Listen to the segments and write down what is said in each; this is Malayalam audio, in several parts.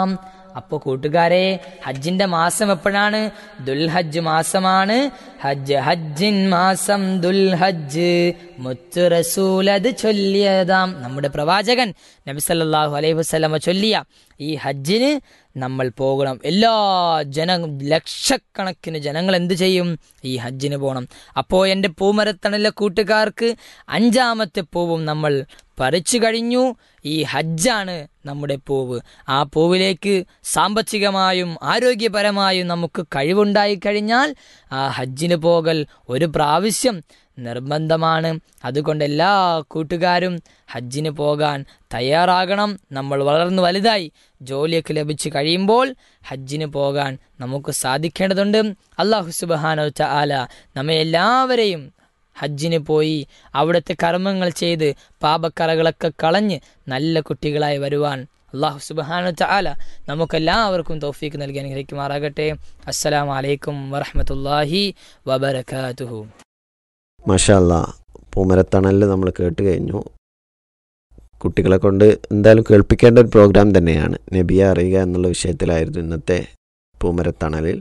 അപ്പൊ കൂട്ടുകാരെ ഹജ്ജിന്റെ മാസം എപ്പോഴാണ് ദുൽഹജ്ജ് മാസമാണ് ഹജ്ജ് ഹജ്ജിൻ മാസം ദുൽഹജ്ജ് മുത്തു റസൂലത് ചൊല്ലിയതാം നമ്മുടെ പ്രവാചകൻ നബി സല്ലല്ലാഹു അലൈഹി വസല്ലമ ചൊല്ലിയ ഈ ഹജ്ജിന് നമ്മൾ പോകണം എല്ലാ ജന ലക്ഷക്കണക്കിന് ജനങ്ങൾ എന്ത് ചെയ്യും ഈ ഹജ്ജിന് പോകണം അപ്പോൾ എൻ്റെ പൂമരത്തണലെ കൂട്ടുകാർക്ക് അഞ്ചാമത്തെ പൂവും നമ്മൾ പറിച്ചു കഴിഞ്ഞു ഈ ഹജ്ജാണ് നമ്മുടെ പൂവ് ആ പൂവിലേക്ക് സാമ്പത്തികമായും ആരോഗ്യപരമായും നമുക്ക് കഴിവുണ്ടായി കഴിഞ്ഞാൽ ആ ഹജ്ജിന് പോകൽ ഒരു പ്രാവശ്യം നിർബന്ധമാണ് അതുകൊണ്ട് എല്ലാ കൂട്ടുകാരും ഹജ്ജിന് പോകാൻ തയ്യാറാകണം നമ്മൾ വളർന്നു വലുതായി ജോലിയൊക്കെ ലഭിച്ചു കഴിയുമ്പോൾ ഹജ്ജിന് പോകാൻ നമുക്ക് സാധിക്കേണ്ടതുണ്ട് അള്ളാഹു സുബാനോ ആല നമ്മെ എല്ലാവരെയും ഹജ്ജിന് പോയി അവിടുത്തെ കർമ്മങ്ങൾ ചെയ്ത് പാപക്കറകളൊക്കെ കളഞ്ഞ് നല്ല കുട്ടികളായി വരുവാൻ അള്ളാഹു സുബാനു ചാല നമുക്കെല്ലാവർക്കും തൗഫീക്ക് നൽകി അനുഗ്രഹിക്കുമാറാകട്ടെ അസ്സലാമലൈക്കും വറഹമത്തല്ലാഹി വബർക്കാത്തുഹു മഷാല്ല പൂമരത്തണലിൽ നമ്മൾ കേട്ട് കഴിഞ്ഞു കുട്ടികളെ കൊണ്ട് എന്തായാലും കേൾപ്പിക്കേണ്ട ഒരു പ്രോഗ്രാം തന്നെയാണ് നബിയെ അറിയുക എന്നുള്ള വിഷയത്തിലായിരുന്നു ഇന്നത്തെ പൂമരത്തണലിൽ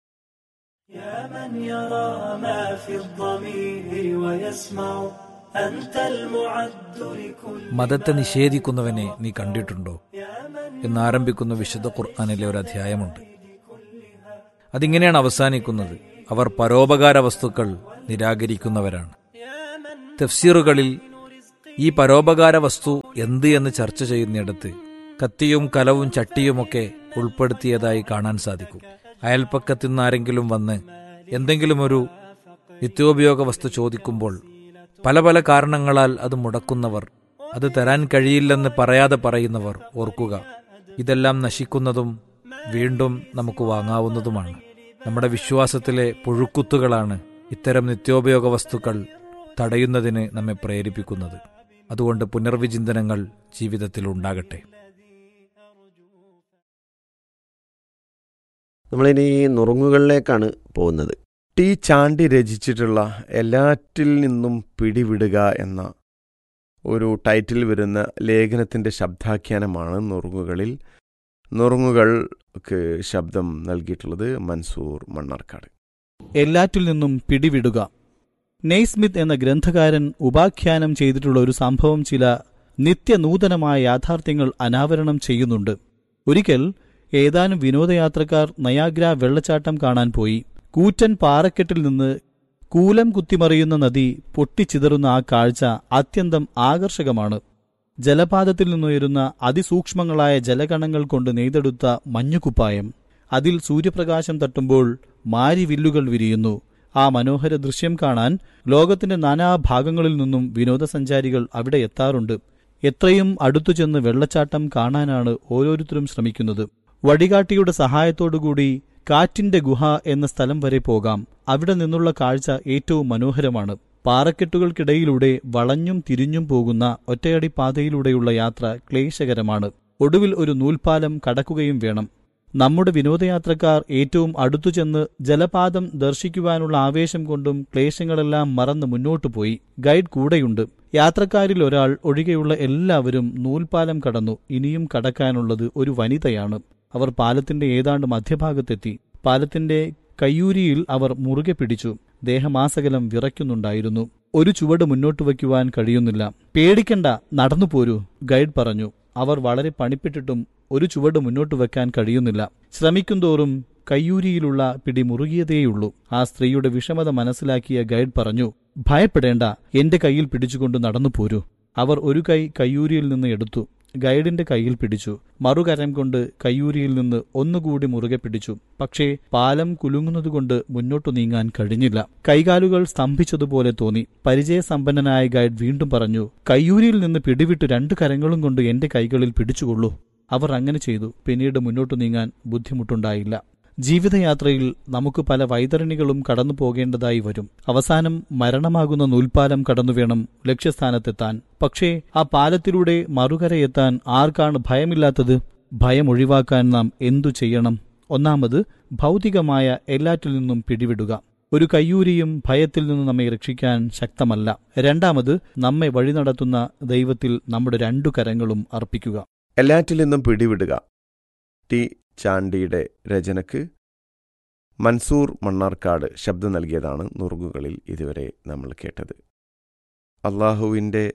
يا من يرى ما في الضمير ويسمع أنت المعد لكل മതത്തെ നിഷേധിക്കുന്നവനെ നീ കണ്ടിട്ടുണ്ടോ എന്നാരംഭിക്കുന്ന വിശുദ്ധ ഖുർആാനിലെ ഒരു അധ്യായമുണ്ട് അതിങ്ങനെയാണ് അവസാനിക്കുന്നത് അവർ പരോപകാര വസ്തുക്കൾ നിരാകരിക്കുന്നവരാണ് തഫ്സീറുകളിൽ ഈ പരോപകാര വസ്തു എന്ത് എന്ന് ചർച്ച ചെയ്യുന്നിടത്ത് കത്തിയും കലവും ചട്ടിയുമൊക്കെ ഉൾപ്പെടുത്തിയതായി കാണാൻ സാധിക്കും അയൽപ്പക്കത്തു നിന്നാരെങ്കിലും വന്ന് എന്തെങ്കിലും ഒരു നിത്യോപയോഗ വസ്തു ചോദിക്കുമ്പോൾ പല പല കാരണങ്ങളാൽ അത് മുടക്കുന്നവർ അത് തരാൻ കഴിയില്ലെന്ന് പറയാതെ പറയുന്നവർ ഓർക്കുക ഇതെല്ലാം നശിക്കുന്നതും വീണ്ടും നമുക്ക് വാങ്ങാവുന്നതുമാണ് നമ്മുടെ വിശ്വാസത്തിലെ പുഴുക്കുത്തുകളാണ് ഇത്തരം നിത്യോപയോഗ വസ്തുക്കൾ തടയുന്നതിന് നമ്മെ പ്രേരിപ്പിക്കുന്നത് അതുകൊണ്ട് പുനർവിചിന്തനങ്ങൾ ജീവിതത്തിൽ ഉണ്ടാകട്ടെ നമ്മളിനി നുറുങ്ങുകളിലേക്കാണ് പോകുന്നത് ടി ചാണ്ടി രചിച്ചിട്ടുള്ള എല്ലാറ്റിൽ നിന്നും പിടിവിടുക എന്ന ഒരു ടൈറ്റിൽ വരുന്ന ലേഖനത്തിൻ്റെ ശബ്ദാഖ്യാനമാണ് നുറുങ്ങുകളിൽ നുറുങ്ങുകൾക്ക് ശബ്ദം നൽകിയിട്ടുള്ളത് മൻസൂർ മണ്ണാർക്കാട് എല്ലാറ്റിൽ നിന്നും പിടിവിടുക നെയ്സ്മിത്ത് എന്ന ഗ്രന്ഥകാരൻ ഉപാഖ്യാനം ചെയ്തിട്ടുള്ള ഒരു സംഭവം ചില നിത്യനൂതനമായ യാഥാർത്ഥ്യങ്ങൾ അനാവരണം ചെയ്യുന്നുണ്ട് ഒരിക്കൽ ഏതാനും വിനോദയാത്രക്കാർ നയാഗ്ര വെള്ളച്ചാട്ടം കാണാൻ പോയി കൂറ്റൻ പാറക്കെട്ടിൽ നിന്ന് കൂലം കുത്തിമറിയുന്ന നദി പൊട്ടിച്ചിതറുന്ന ആ കാഴ്ച അത്യന്തം ആകർഷകമാണ് ജലപാതത്തിൽ നിന്നുയരുന്ന അതിസൂക്ഷ്മങ്ങളായ ജലകണങ്ങൾ കൊണ്ട് നെയ്തെടുത്ത മഞ്ഞുകുപ്പായം അതിൽ സൂര്യപ്രകാശം തട്ടുമ്പോൾ മാരിവില്ലുകൾ വിരിയുന്നു ആ മനോഹര ദൃശ്യം കാണാൻ ലോകത്തിന്റെ നാനാഭാഗങ്ങളിൽ നിന്നും വിനോദസഞ്ചാരികൾ അവിടെ എത്താറുണ്ട് എത്രയും അടുത്തു ചെന്ന് വെള്ളച്ചാട്ടം കാണാനാണ് ഓരോരുത്തരും ശ്രമിക്കുന്നത് വടികാട്ടിയുടെ സഹായത്തോടുകൂടി കാറ്റിന്റെ ഗുഹ എന്ന സ്ഥലം വരെ പോകാം അവിടെ നിന്നുള്ള കാഴ്ച ഏറ്റവും മനോഹരമാണ് പാറക്കെട്ടുകൾക്കിടയിലൂടെ വളഞ്ഞും തിരിഞ്ഞും പോകുന്ന ഒറ്റയടി പാതയിലൂടെയുള്ള യാത്ര ക്ലേശകരമാണ് ഒടുവിൽ ഒരു നൂൽപാലം കടക്കുകയും വേണം നമ്മുടെ വിനോദയാത്രക്കാർ ഏറ്റവും അടുത്തു ചെന്ന് ജലപാതം ദർശിക്കുവാനുള്ള ആവേശം കൊണ്ടും ക്ലേശങ്ങളെല്ലാം മറന്ന് മുന്നോട്ടു പോയി ഗൈഡ് കൂടെയുണ്ട് യാത്രക്കാരിൽ ഒരാൾ ഒഴികെയുള്ള എല്ലാവരും നൂൽപാലം കടന്നു ഇനിയും കടക്കാനുള്ളത് ഒരു വനിതയാണ് അവർ പാലത്തിന്റെ ഏതാണ്ട് മധ്യഭാഗത്തെത്തി പാലത്തിന്റെ കയ്യൂരിയിൽ അവർ മുറുകെ പിടിച്ചു ദേഹമാസകലം വിറയ്ക്കുന്നുണ്ടായിരുന്നു ഒരു ചുവട് മുന്നോട്ട് വയ്ക്കുവാൻ കഴിയുന്നില്ല പേടിക്കണ്ട നടന്നു പോരൂ ഗൈഡ് പറഞ്ഞു അവർ വളരെ പണിപ്പെട്ടിട്ടും ഒരു ചുവട് മുന്നോട്ട് വെക്കാൻ കഴിയുന്നില്ല ശ്രമിക്കുന്തോറും കയ്യൂരിയിലുള്ള പിടി മുറുകിയതേയുള്ളൂ ആ സ്ത്രീയുടെ വിഷമത മനസ്സിലാക്കിയ ഗൈഡ് പറഞ്ഞു ഭയപ്പെടേണ്ട എന്റെ കയ്യിൽ പിടിച്ചുകൊണ്ട് നടന്നു പോരൂ അവർ ഒരു കൈ കയ്യൂരിയിൽ നിന്ന് എടുത്തു ഗൈഡിന്റെ കയ്യിൽ പിടിച്ചു മറുകരം കൊണ്ട് കയ്യൂരിയിൽ നിന്ന് ഒന്നുകൂടി മുറുകെ പിടിച്ചു പക്ഷേ പാലം കുലുങ്ങുന്നതുകൊണ്ട് മുന്നോട്ടു നീങ്ങാൻ കഴിഞ്ഞില്ല കൈകാലുകൾ സ്തംഭിച്ചതുപോലെ തോന്നി പരിചയസമ്പന്നനായ ഗൈഡ് വീണ്ടും പറഞ്ഞു കയ്യൂരിയിൽ നിന്ന് പിടിവിട്ട് രണ്ടു കരങ്ങളും കൊണ്ട് എന്റെ കൈകളിൽ പിടിച്ചുകൊള്ളൂ അവർ അങ്ങനെ ചെയ്തു പിന്നീട് മുന്നോട്ടു നീങ്ങാൻ ബുദ്ധിമുട്ടുണ്ടായില്ല ജീവിതയാത്രയിൽ നമുക്ക് പല വൈതരണികളും കടന്നു പോകേണ്ടതായി വരും അവസാനം മരണമാകുന്ന നൂൽപ്പാലം കടന്നു വേണം ലക്ഷ്യസ്ഥാനത്തെത്താൻ പക്ഷേ ആ പാലത്തിലൂടെ മറുകരയെത്താൻ ആർക്കാണ് ഭയമില്ലാത്തത് ഭയം ഒഴിവാക്കാൻ നാം എന്തു ചെയ്യണം ഒന്നാമത് ഭൗതികമായ എല്ലാറ്റിൽ നിന്നും പിടിവിടുക ഒരു കയ്യൂരിയും ഭയത്തിൽ നിന്ന് നമ്മെ രക്ഷിക്കാൻ ശക്തമല്ല രണ്ടാമത് നമ്മെ വഴി നടത്തുന്ന ദൈവത്തിൽ നമ്മുടെ രണ്ടു കരങ്ങളും അർപ്പിക്കുക എല്ലാറ്റിൽ നിന്നും പിടിവിടുക ടി ചാണ്ടിയുടെ രചനക്ക് മൻസൂർ മണ്ണാർക്കാട് ശബ്ദം നൽകിയതാണ് നുറുങ്ങുകളിൽ ഇതുവരെ നമ്മൾ കേട്ടത് അള്ളാഹുവിൻ്റെ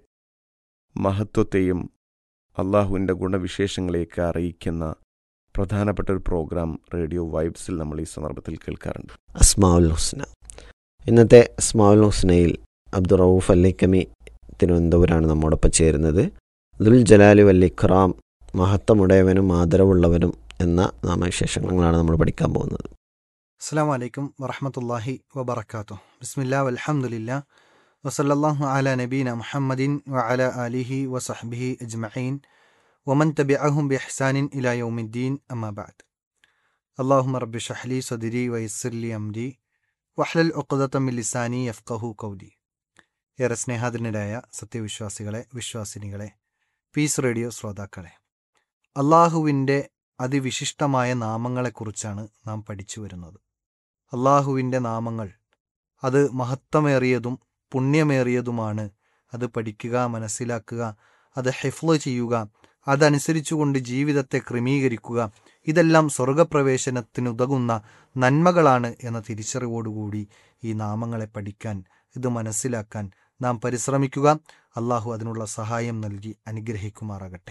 മഹത്വത്തെയും അള്ളാഹുവിൻ്റെ ഗുണവിശേഷങ്ങളെയൊക്കെ അറിയിക്കുന്ന പ്രധാനപ്പെട്ട ഒരു പ്രോഗ്രാം റേഡിയോ വൈബ്സിൽ നമ്മൾ ഈ സന്ദർഭത്തിൽ കേൾക്കാറുണ്ട് അസ്മാഉൽ ഹുസ്ന ഇന്നത്തെ അസ്മാഉൽ ഹുസ്നയിൽ അബ്ദുറൌഫ് അല്ലിക്കമി തിരുവനന്തപുരമാണ് നമ്മോടൊപ്പം ചേരുന്നത് ദുൽ ജലാലി വല്ലിഖ്റാം മഹത്വമുടയവനും ആദരവുള്ളവനും എന്ന നാമവിശേഷങ്ങളാണ് നമ്മൾ പഠിക്കാൻ പോകുന്നത് അസ്സാം വലൈക്കും വറഹമത്തല്ലാഹി വബർക്കാത്തു ബിസ്മില്ലാ വൽഹംദുലില്ലാ വസല്ലല്ലാഹു അല നബീന മുഹമ്മദിൻ വഅല ആലിഹി വസഹ്ബിഹി അജ്മഈൻ വമൻ തബിഅഹും ബിഹ്സാനിൻ ഇലാ യൗമിദ്ദീൻ അമ്മാ ബഅദ് അല്ലാഹുമ്മ റബ്ബി ഷഹ്ലി സദ്രി വയസ്സിർ ലി അംരി വഹ്ലൽ ഉഖ്ദത മിൻ ലിസാനി യഫ്ഖഹു ഖൗലി ഏറെ സ്നേഹാധീനരായ സത്യവിശ്വാസികളെ വിശ്വാസിനികളെ പീസ് റേഡിയോ ശ്രോതാക്കളെ അള്ളാഹുവിൻ്റെ അതിവിശിഷ്ടമായ നാമങ്ങളെക്കുറിച്ചാണ് നാം പഠിച്ചു വരുന്നത് അള്ളാഹുവിൻ്റെ നാമങ്ങൾ അത് മഹത്വമേറിയതും പുണ്യമേറിയതുമാണ് അത് പഠിക്കുക മനസ്സിലാക്കുക അത് ഹെഫ്ല് ചെയ്യുക അതനുസരിച്ചുകൊണ്ട് ജീവിതത്തെ ക്രമീകരിക്കുക ഇതെല്ലാം സ്വർഗപ്രവേശനത്തിനുതകുന്ന നന്മകളാണ് എന്ന തിരിച്ചറിവോടുകൂടി ഈ നാമങ്ങളെ പഠിക്കാൻ ഇത് മനസ്സിലാക്കാൻ നാം പരിശ്രമിക്കുക അള്ളാഹു അതിനുള്ള സഹായം നൽകി അനുഗ്രഹിക്കുമാറാകട്ടെ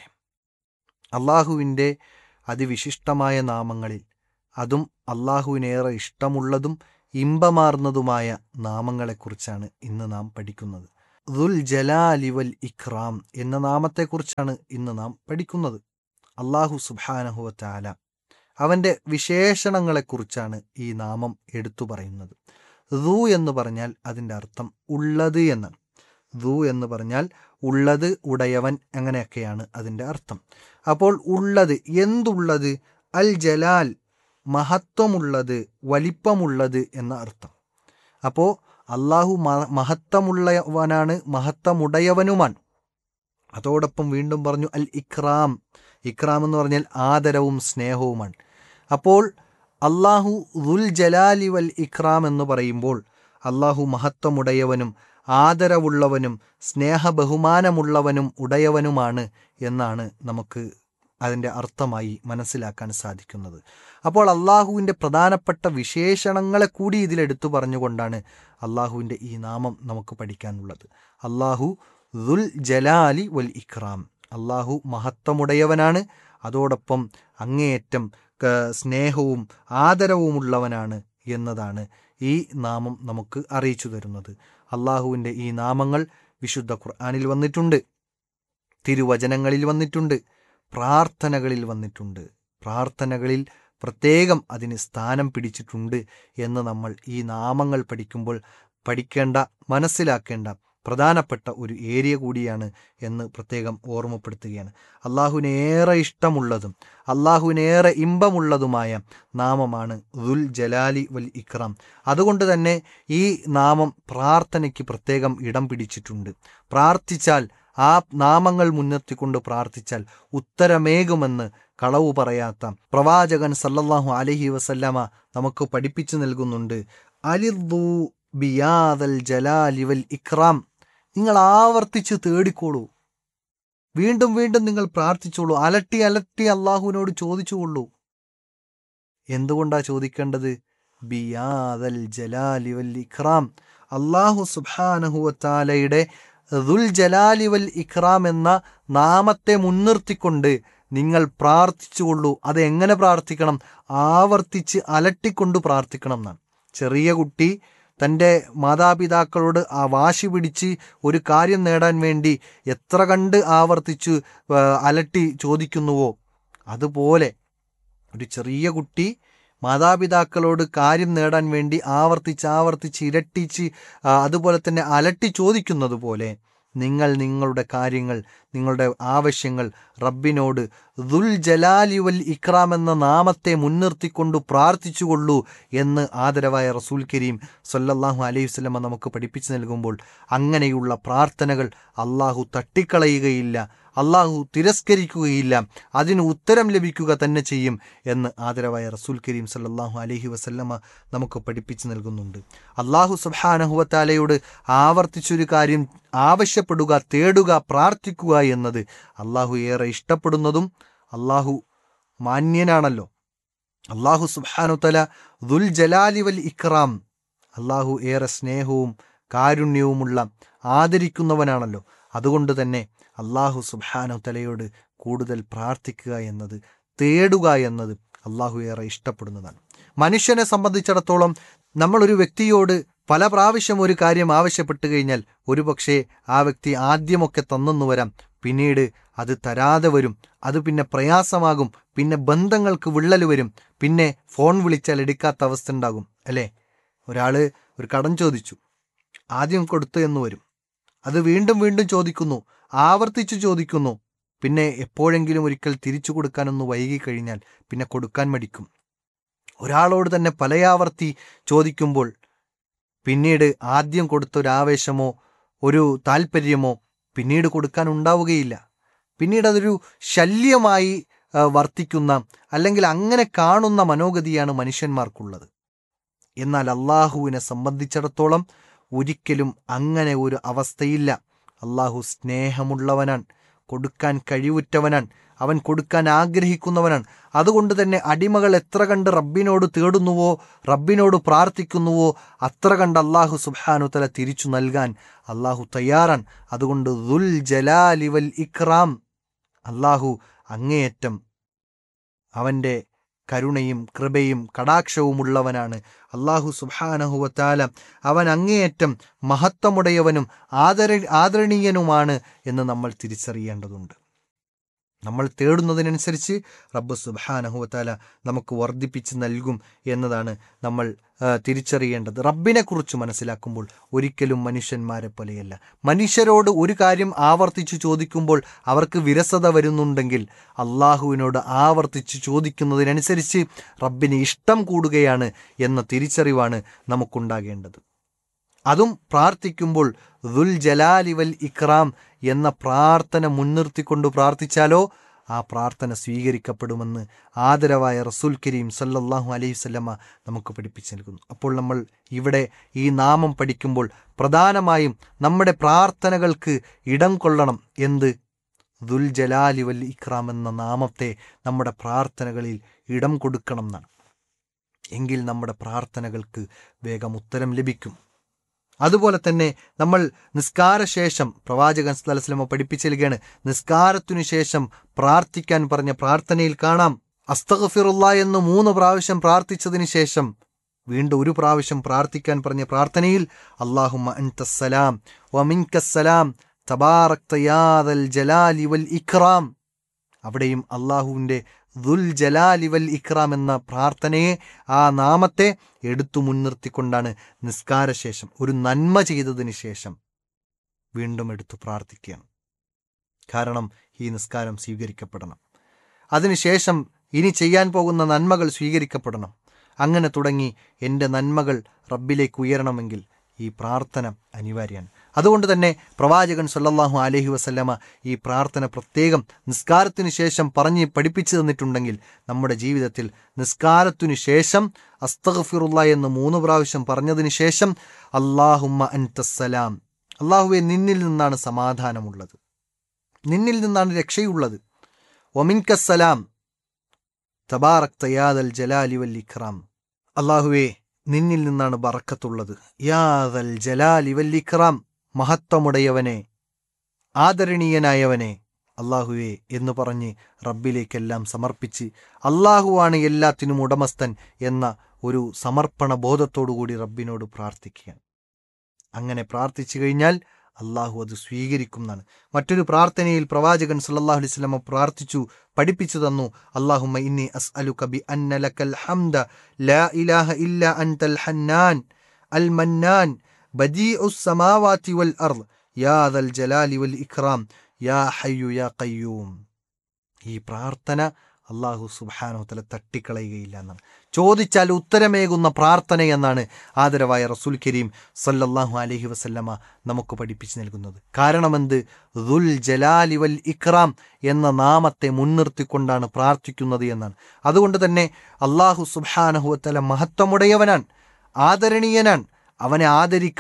അള്ളാഹുവിൻ്റെ അതിവിശിഷ്ടമായ നാമങ്ങളിൽ അതും അള്ളാഹുവിനേറെ ഇഷ്ടമുള്ളതും ഇമ്പമാർന്നതുമായ നാമങ്ങളെക്കുറിച്ചാണ് ഇന്ന് നാം പഠിക്കുന്നത് ദുൽ ജലാലിവൽ ഇഖ്റാം എന്ന നാമത്തെക്കുറിച്ചാണ് ഇന്ന് നാം പഠിക്കുന്നത് അള്ളാഹു സുബാനഹുവത്താല അവൻ്റെ വിശേഷണങ്ങളെക്കുറിച്ചാണ് ഈ നാമം എടുത്തു പറയുന്നത് ദു എന്ന് പറഞ്ഞാൽ അതിൻ്റെ അർത്ഥം ഉള്ളത് എന്നാണ് ദു എന്ന് പറഞ്ഞാൽ ഉള്ളത് ഉടയവൻ അങ്ങനെയൊക്കെയാണ് അതിൻ്റെ അർത്ഥം അപ്പോൾ ഉള്ളത് എന്തുള്ളത് അൽ ജലാൽ മഹത്വമുള്ളത് വലിപ്പമുള്ളത് എന്ന അർത്ഥം അപ്പോൾ അള്ളാഹു മഹത്വമുള്ളവനാണ് മഹത്വമുടയവനുമാണ് അതോടൊപ്പം വീണ്ടും പറഞ്ഞു അൽ ഇക്രാം ഇക്രാം എന്ന് പറഞ്ഞാൽ ആദരവും സ്നേഹവുമാണ് അപ്പോൾ അള്ളാഹു ദുൽ ജലാലി വൽ ഇക്രാം എന്ന് പറയുമ്പോൾ അള്ളാഹു മഹത്വമുടയവനും ആദരവുള്ളവനും സ്നേഹ ബഹുമാനമുള്ളവനും ഉടയവനുമാണ് എന്നാണ് നമുക്ക് അതിൻ്റെ അർത്ഥമായി മനസ്സിലാക്കാൻ സാധിക്കുന്നത് അപ്പോൾ അള്ളാഹുവിൻ്റെ പ്രധാനപ്പെട്ട വിശേഷണങ്ങളെ കൂടി ഇതിലെടുത്തു പറഞ്ഞുകൊണ്ടാണ് അള്ളാഹുവിൻ്റെ ഈ നാമം നമുക്ക് പഠിക്കാനുള്ളത് അള്ളാഹു ദുൽ ജലാലി വൽ ഇക്രാം അള്ളാഹു മഹത്വമുടയവനാണ് അതോടൊപ്പം അങ്ങേയറ്റം സ്നേഹവും ആദരവുമുള്ളവനാണ് എന്നതാണ് ഈ നാമം നമുക്ക് അറിയിച്ചു തരുന്നത് അള്ളാഹുവിൻ്റെ ഈ നാമങ്ങൾ വിശുദ്ധ ഖുർആാനിൽ വന്നിട്ടുണ്ട് തിരുവചനങ്ങളിൽ വന്നിട്ടുണ്ട് പ്രാർത്ഥനകളിൽ വന്നിട്ടുണ്ട് പ്രാർത്ഥനകളിൽ പ്രത്യേകം അതിന് സ്ഥാനം പിടിച്ചിട്ടുണ്ട് എന്ന് നമ്മൾ ഈ നാമങ്ങൾ പഠിക്കുമ്പോൾ പഠിക്കേണ്ട മനസ്സിലാക്കേണ്ട പ്രധാനപ്പെട്ട ഒരു ഏരിയ കൂടിയാണ് എന്ന് പ്രത്യേകം ഓർമ്മപ്പെടുത്തുകയാണ് അള്ളാഹുവിനേറെ ഇഷ്ടമുള്ളതും അള്ളാഹുവിനേറെ ഇമ്പമുള്ളതുമായ നാമമാണ് ദുൽ ജലാലി വൽ ഇക്രാം അതുകൊണ്ട് തന്നെ ഈ നാമം പ്രാർത്ഥനയ്ക്ക് പ്രത്യേകം ഇടം പിടിച്ചിട്ടുണ്ട് പ്രാർത്ഥിച്ചാൽ ആ നാമങ്ങൾ മുൻനിർത്തിക്കൊണ്ട് പ്രാർത്ഥിച്ചാൽ ഉത്തരമേകുമെന്ന് കളവ് പറയാത്ത പ്രവാചകൻ സല്ലല്ലാഹു അലഹി വസല്ലമ നമുക്ക് പഠിപ്പിച്ചു നൽകുന്നുണ്ട് അലിദു ബിയാദൽ ജലാലി വൽ ഇക്രാം നിങ്ങൾ ആവർത്തിച്ച് തേടിക്കോളൂ വീണ്ടും വീണ്ടും നിങ്ങൾ പ്രാർത്ഥിച്ചോളൂ അലട്ടി അലട്ടി അള്ളാഹുവിനോട് ചോദിച്ചുകൊള്ളൂ എന്തുകൊണ്ടാ ചോദിക്കേണ്ടത് ബിയാദൽ ജലാലി വൽ ഇക്രാം അള്ളാഹു സുബാനഹുവത്താലയുടെ ദുൽ ജലാലി വൽ ഇക്രാം എന്ന നാമത്തെ മുൻനിർത്തിക്കൊണ്ട് നിങ്ങൾ പ്രാർത്ഥിച്ചുകൊള്ളൂ അത് എങ്ങനെ പ്രാർത്ഥിക്കണം ആവർത്തിച്ച് അലട്ടിക്കൊണ്ട് പ്രാർത്ഥിക്കണം എന്നാണ് ചെറിയ കുട്ടി തൻ്റെ മാതാപിതാക്കളോട് ആ വാശി പിടിച്ച് ഒരു കാര്യം നേടാൻ വേണ്ടി എത്ര കണ്ട് ആവർത്തിച്ച് അലട്ടി ചോദിക്കുന്നുവോ അതുപോലെ ഒരു ചെറിയ കുട്ടി മാതാപിതാക്കളോട് കാര്യം നേടാൻ വേണ്ടി ആവർത്തിച്ച് ആവർത്തിച്ച് ഇരട്ടിച്ച് അതുപോലെ തന്നെ അലട്ടി ചോദിക്കുന്നത് പോലെ നിങ്ങൾ നിങ്ങളുടെ കാര്യങ്ങൾ നിങ്ങളുടെ ആവശ്യങ്ങൾ റബ്ബിനോട് ദുൽ ജലാലി വൽ ഇക്രാം എന്ന നാമത്തെ മുൻനിർത്തിക്കൊണ്ട് പ്രാർത്ഥിച്ചുകൊള്ളൂ എന്ന് ആദരവായ റസൂൽ കരീം സല്ലല്ലാഹു അലൈഹി വസല്ലമ നമുക്ക് പഠിപ്പിച്ചു നൽകുമ്പോൾ അങ്ങനെയുള്ള പ്രാർത്ഥനകൾ അള്ളാഹു തട്ടിക്കളയുകയില്ല അള്ളാഹു തിരസ്കരിക്കുകയില്ല അതിന് ഉത്തരം ലഭിക്കുക തന്നെ ചെയ്യും എന്ന് ആദരവായ റസൂൽ കരീം സല്ലല്ലാഹു അലൈഹി വസല്ലമ നമുക്ക് പഠിപ്പിച്ചു നൽകുന്നുണ്ട് അള്ളാഹു സുബാനഹുവത്താലയോട് ആവർത്തിച്ചൊരു കാര്യം ആവശ്യപ്പെടുക തേടുക പ്രാർത്ഥിക്കുക എന്നത് അള്ളാഹു ഏറെ ഇഷ്ടപ്പെടുന്നതും അള്ളാഹു മാന്യനാണല്ലോ അള്ളാഹു സുബ്ഹാനുതല ദുൽ ജലാലി വൽ ഇക്റാം അള്ളാഹു ഏറെ സ്നേഹവും കാരുണ്യവുമുള്ള ആദരിക്കുന്നവനാണല്ലോ അതുകൊണ്ട് തന്നെ അള്ളാഹു സുബ്ഹാനുതലയോട് കൂടുതൽ പ്രാർത്ഥിക്കുക എന്നത് തേടുക എന്നത് അള്ളാഹു ഏറെ ഇഷ്ടപ്പെടുന്നതാണ് മനുഷ്യനെ സംബന്ധിച്ചിടത്തോളം നമ്മളൊരു വ്യക്തിയോട് പല പ്രാവശ്യം ഒരു കാര്യം ആവശ്യപ്പെട്ടു കഴിഞ്ഞാൽ ഒരുപക്ഷെ ആ വ്യക്തി ആദ്യമൊക്കെ തന്നെന്ന് വരാം പിന്നീട് അത് തരാതെ വരും അത് പിന്നെ പ്രയാസമാകും പിന്നെ ബന്ധങ്ങൾക്ക് വിള്ളൽ വരും പിന്നെ ഫോൺ വിളിച്ചാൽ എടുക്കാത്ത അവസ്ഥ ഉണ്ടാകും അല്ലേ ഒരാള് ഒരു കടം ചോദിച്ചു ആദ്യം കൊടുത്തു എന്ന് വരും അത് വീണ്ടും വീണ്ടും ചോദിക്കുന്നു ആവർത്തിച്ചു ചോദിക്കുന്നു പിന്നെ എപ്പോഴെങ്കിലും ഒരിക്കൽ തിരിച്ചു കൊടുക്കാനൊന്ന് വൈകി കഴിഞ്ഞാൽ പിന്നെ കൊടുക്കാൻ മടിക്കും ഒരാളോട് തന്നെ പലയാവർത്തി ചോദിക്കുമ്പോൾ പിന്നീട് ആദ്യം കൊടുത്ത ഒരു ആവേശമോ ഒരു താല്പര്യമോ പിന്നീട് കൊടുക്കാൻ ഉണ്ടാവുകയില്ല പിന്നീട് അതൊരു ശല്യമായി ആ, വർത്തിക്കുന്ന അല്ലെങ്കിൽ അങ്ങനെ കാണുന്ന മനോഗതിയാണ് മനുഷ്യന്മാർക്കുള്ളത് എന്നാൽ അള്ളാഹുവിനെ സംബന്ധിച്ചിടത്തോളം ഒരിക്കലും അങ്ങനെ ഒരു അവസ്ഥയില്ല അള്ളാഹു സ്നേഹമുള്ളവനാണ് കൊടുക്കാൻ കഴിവുറ്റവനാണ് അവൻ കൊടുക്കാൻ ആഗ്രഹിക്കുന്നവനാണ് അതുകൊണ്ട് തന്നെ അടിമകൾ എത്ര കണ്ട് റബ്ബിനോട് തേടുന്നുവോ റബ്ബിനോട് പ്രാർത്ഥിക്കുന്നുവോ അത്ര കണ്ട് അള്ളാഹു സുബ്ഹാനുതല തിരിച്ചു നൽകാൻ അള്ളാഹു തയ്യാറാണ് അതുകൊണ്ട് ദുൽ ജലാലി വൽ ഇക്റാം അള്ളാഹു അങ്ങേയറ്റം അവൻ്റെ കരുണയും കൃപയും കടാക്ഷവുമുള്ളവനാണ് അള്ളാഹു സുബാനഹുവത്താല അവൻ അങ്ങേയറ്റം മഹത്വമുടയവനും ആദര ആദരണീയനുമാണ് എന്ന് നമ്മൾ തിരിച്ചറിയേണ്ടതുണ്ട് നമ്മൾ തേടുന്നതിനനുസരിച്ച് റബ്ബ് സുബാനഹുവത്താല നമുക്ക് വർദ്ധിപ്പിച്ച് നൽകും എന്നതാണ് നമ്മൾ ആ, തിരിച്ചറിയേണ്ടത് റബ്ബിനെ കുറിച്ച് മനസ്സിലാക്കുമ്പോൾ ഒരിക്കലും മനുഷ്യന്മാരെ പോലെയല്ല മനുഷ്യരോട് ഒരു കാര്യം ആവർത്തിച്ചു ചോദിക്കുമ്പോൾ അവർക്ക് വിരസത വരുന്നുണ്ടെങ്കിൽ അള്ളാഹുവിനോട് ആവർത്തിച്ച് ചോദിക്കുന്നതിനനുസരിച്ച് റബ്ബിന് ഇഷ്ടം കൂടുകയാണ് എന്ന തിരിച്ചറിവാണ് നമുക്കുണ്ടാകേണ്ടത് അതും പ്രാർത്ഥിക്കുമ്പോൾ ദുൽ ജലാലി വൽ ഇക്റാം എന്ന പ്രാർത്ഥന മുൻനിർത്തിക്കൊണ്ട് പ്രാർത്ഥിച്ചാലോ ആ പ്രാർത്ഥന സ്വീകരിക്കപ്പെടുമെന്ന് ആദരവായ റസൂൽ കരീം സല്ലല്ലാഹു അലൈഹി വസല്ലമ നമുക്ക് പഠിപ്പിച്ചു നൽകുന്നു അപ്പോൾ നമ്മൾ ഇവിടെ ഈ നാമം പഠിക്കുമ്പോൾ പ്രധാനമായും നമ്മുടെ പ്രാർത്ഥനകൾക്ക് ഇടം കൊള്ളണം എന്ത് ദുൽ ജലാലി വൽ ഇക്റാം എന്ന നാമത്തെ നമ്മുടെ പ്രാർത്ഥനകളിൽ ഇടം കൊടുക്കണം എന്നാണ് എങ്കിൽ നമ്മുടെ പ്രാർത്ഥനകൾക്ക് വേഗം ഉത്തരം ലഭിക്കും അതുപോലെ തന്നെ നമ്മൾ നിസ്കാരശേഷം പ്രവാചകൻ സ്ഥലസ്ലമ പഠിപ്പിച്ചു നൽകുകയാണ് നിസ്കാരത്തിനു ശേഷം പ്രാർത്ഥിക്കാൻ പറഞ്ഞ പ്രാർത്ഥനയിൽ കാണാം അസ്തഗഫിറുള്ള എന്ന് മൂന്ന് പ്രാവശ്യം പ്രാർത്ഥിച്ചതിന് ശേഷം വീണ്ടും ഒരു പ്രാവശ്യം പ്രാർത്ഥിക്കാൻ പറഞ്ഞ പ്രാർത്ഥനയിൽ അള്ളാഹുമ്മ അൻതസ്സലാം വമിൻകസ്സലാം തബാറക്തയാദൽ ജലാലി വൽ ഇക്റാം അവിടെയും അള്ളാഹുവിൻ്റെ ദുൽ ജലാലി വൽ ഇക്റാം എന്ന പ്രാർത്ഥനയെ ആ നാമത്തെ എടുത്തു മുൻനിർത്തിക്കൊണ്ടാണ് നിസ്കാരശേഷം ഒരു നന്മ ചെയ്തതിന് ശേഷം വീണ്ടും എടുത്തു പ്രാർത്ഥിക്കുകയാണ് കാരണം ഈ നിസ്കാരം സ്വീകരിക്കപ്പെടണം അതിനുശേഷം ഇനി ചെയ്യാൻ പോകുന്ന നന്മകൾ സ്വീകരിക്കപ്പെടണം അങ്ങനെ തുടങ്ങി എൻ്റെ നന്മകൾ റബ്ബിലേക്ക് ഉയരണമെങ്കിൽ ഈ പ്രാർത്ഥന അനിവാര്യമാണ് അതുകൊണ്ട് തന്നെ പ്രവാചകൻ സല്ലല്ലാഹു അലൈഹി വസല്ലമ ഈ പ്രാർത്ഥന പ്രത്യേകം നിസ്കാരത്തിനു ശേഷം പറഞ്ഞ് പഠിപ്പിച്ചു തന്നിട്ടുണ്ടെങ്കിൽ നമ്മുടെ ജീവിതത്തിൽ നിസ്കാരത്തിനു ശേഷം അസ്തഗ്ഫിറുള്ള എന്ന് മൂന്ന് പ്രാവശ്യം പറഞ്ഞതിന് ശേഷം അള്ളാഹുമ്മ അൻതസ്സലാം അള്ളാഹുവെ നിന്നിൽ നിന്നാണ് സമാധാനമുള്ളത് നിന്നിൽ നിന്നാണ് രക്ഷയുള്ളത് ഒമിൻകസ്സലാം തബാറക് തയാദൽ ജലാലി വൽ ഇഖ്റാം അള്ളാഹുവെ നിന്നിൽ നിന്നാണ് ബറക്കത്തുള്ളത് യാദൽ ജലാലി വൽ ഇഖ്റാം മഹത്വമുടയവനെ ആദരണീയനായവനെ അള്ളാഹുവെ എന്ന് പറഞ്ഞ് റബ്ബിലേക്കെല്ലാം സമർപ്പിച്ച് അള്ളാഹുവാണ് എല്ലാത്തിനും ഉടമസ്ഥൻ എന്ന ഒരു സമർപ്പണ ബോധത്തോടുകൂടി റബ്ബിനോട് പ്രാർത്ഥിക്കുകയാണ് അങ്ങനെ പ്രാർത്ഥിച്ചു കഴിഞ്ഞാൽ അള്ളാഹു അത് സ്വീകരിക്കും എന്നാണ് മറ്റൊരു പ്രാർത്ഥനയിൽ പ്രവാചകൻ സല്ലല്ലാഹു അലൈഹി വസല്ലമ പ്രാർത്ഥിച്ചു പഠിപ്പിച്ചു തന്നു അള്ളാഹുമ്മ ഇന്നി അസ്അലുക ബി അന്ന ലക്കൽ ഹംദ ലാ ഇലാഹ ഇല്ല അൻതൽ ഹന്നാൻ അൽ മന്നാൻ ബദീഉസ് സമാവാതി വൽ അർദ് യാ ദൽ ജലാലി വൽ ഇക്റാം യാ ഹയ്യു യാ ഖയ്യൂം ഈ പ്രാർത്ഥന അള്ളാഹു സുബ്ഹാനഹു തല തട്ടിക്കളയുകയില്ല എന്നാണ് ചോദിച്ചാൽ ഉത്തരമേകുന്ന പ്രാർത്ഥന എന്നാണ് ആദരവായ റസൂൽ കരീം സല്ലല്ലാഹു അലൈഹി വസല്ലമ നമുക്ക് പഠിപ്പിച്ചു നൽകുന്നത് കാരണമെന്ത് ദുൽ ജലാലി വൽ ഇക്റാം എന്ന നാമത്തെ മുൻനിർത്തിക്കൊണ്ടാണ് പ്രാർത്ഥിക്കുന്നത് എന്നാണ് അതുകൊണ്ട് തന്നെ അള്ളാഹു സുബ്ഹാനഹു തല മഹത്വമുടയവനാണ് ആദരണീയനാണ് അവനെ ആദരിക്കണം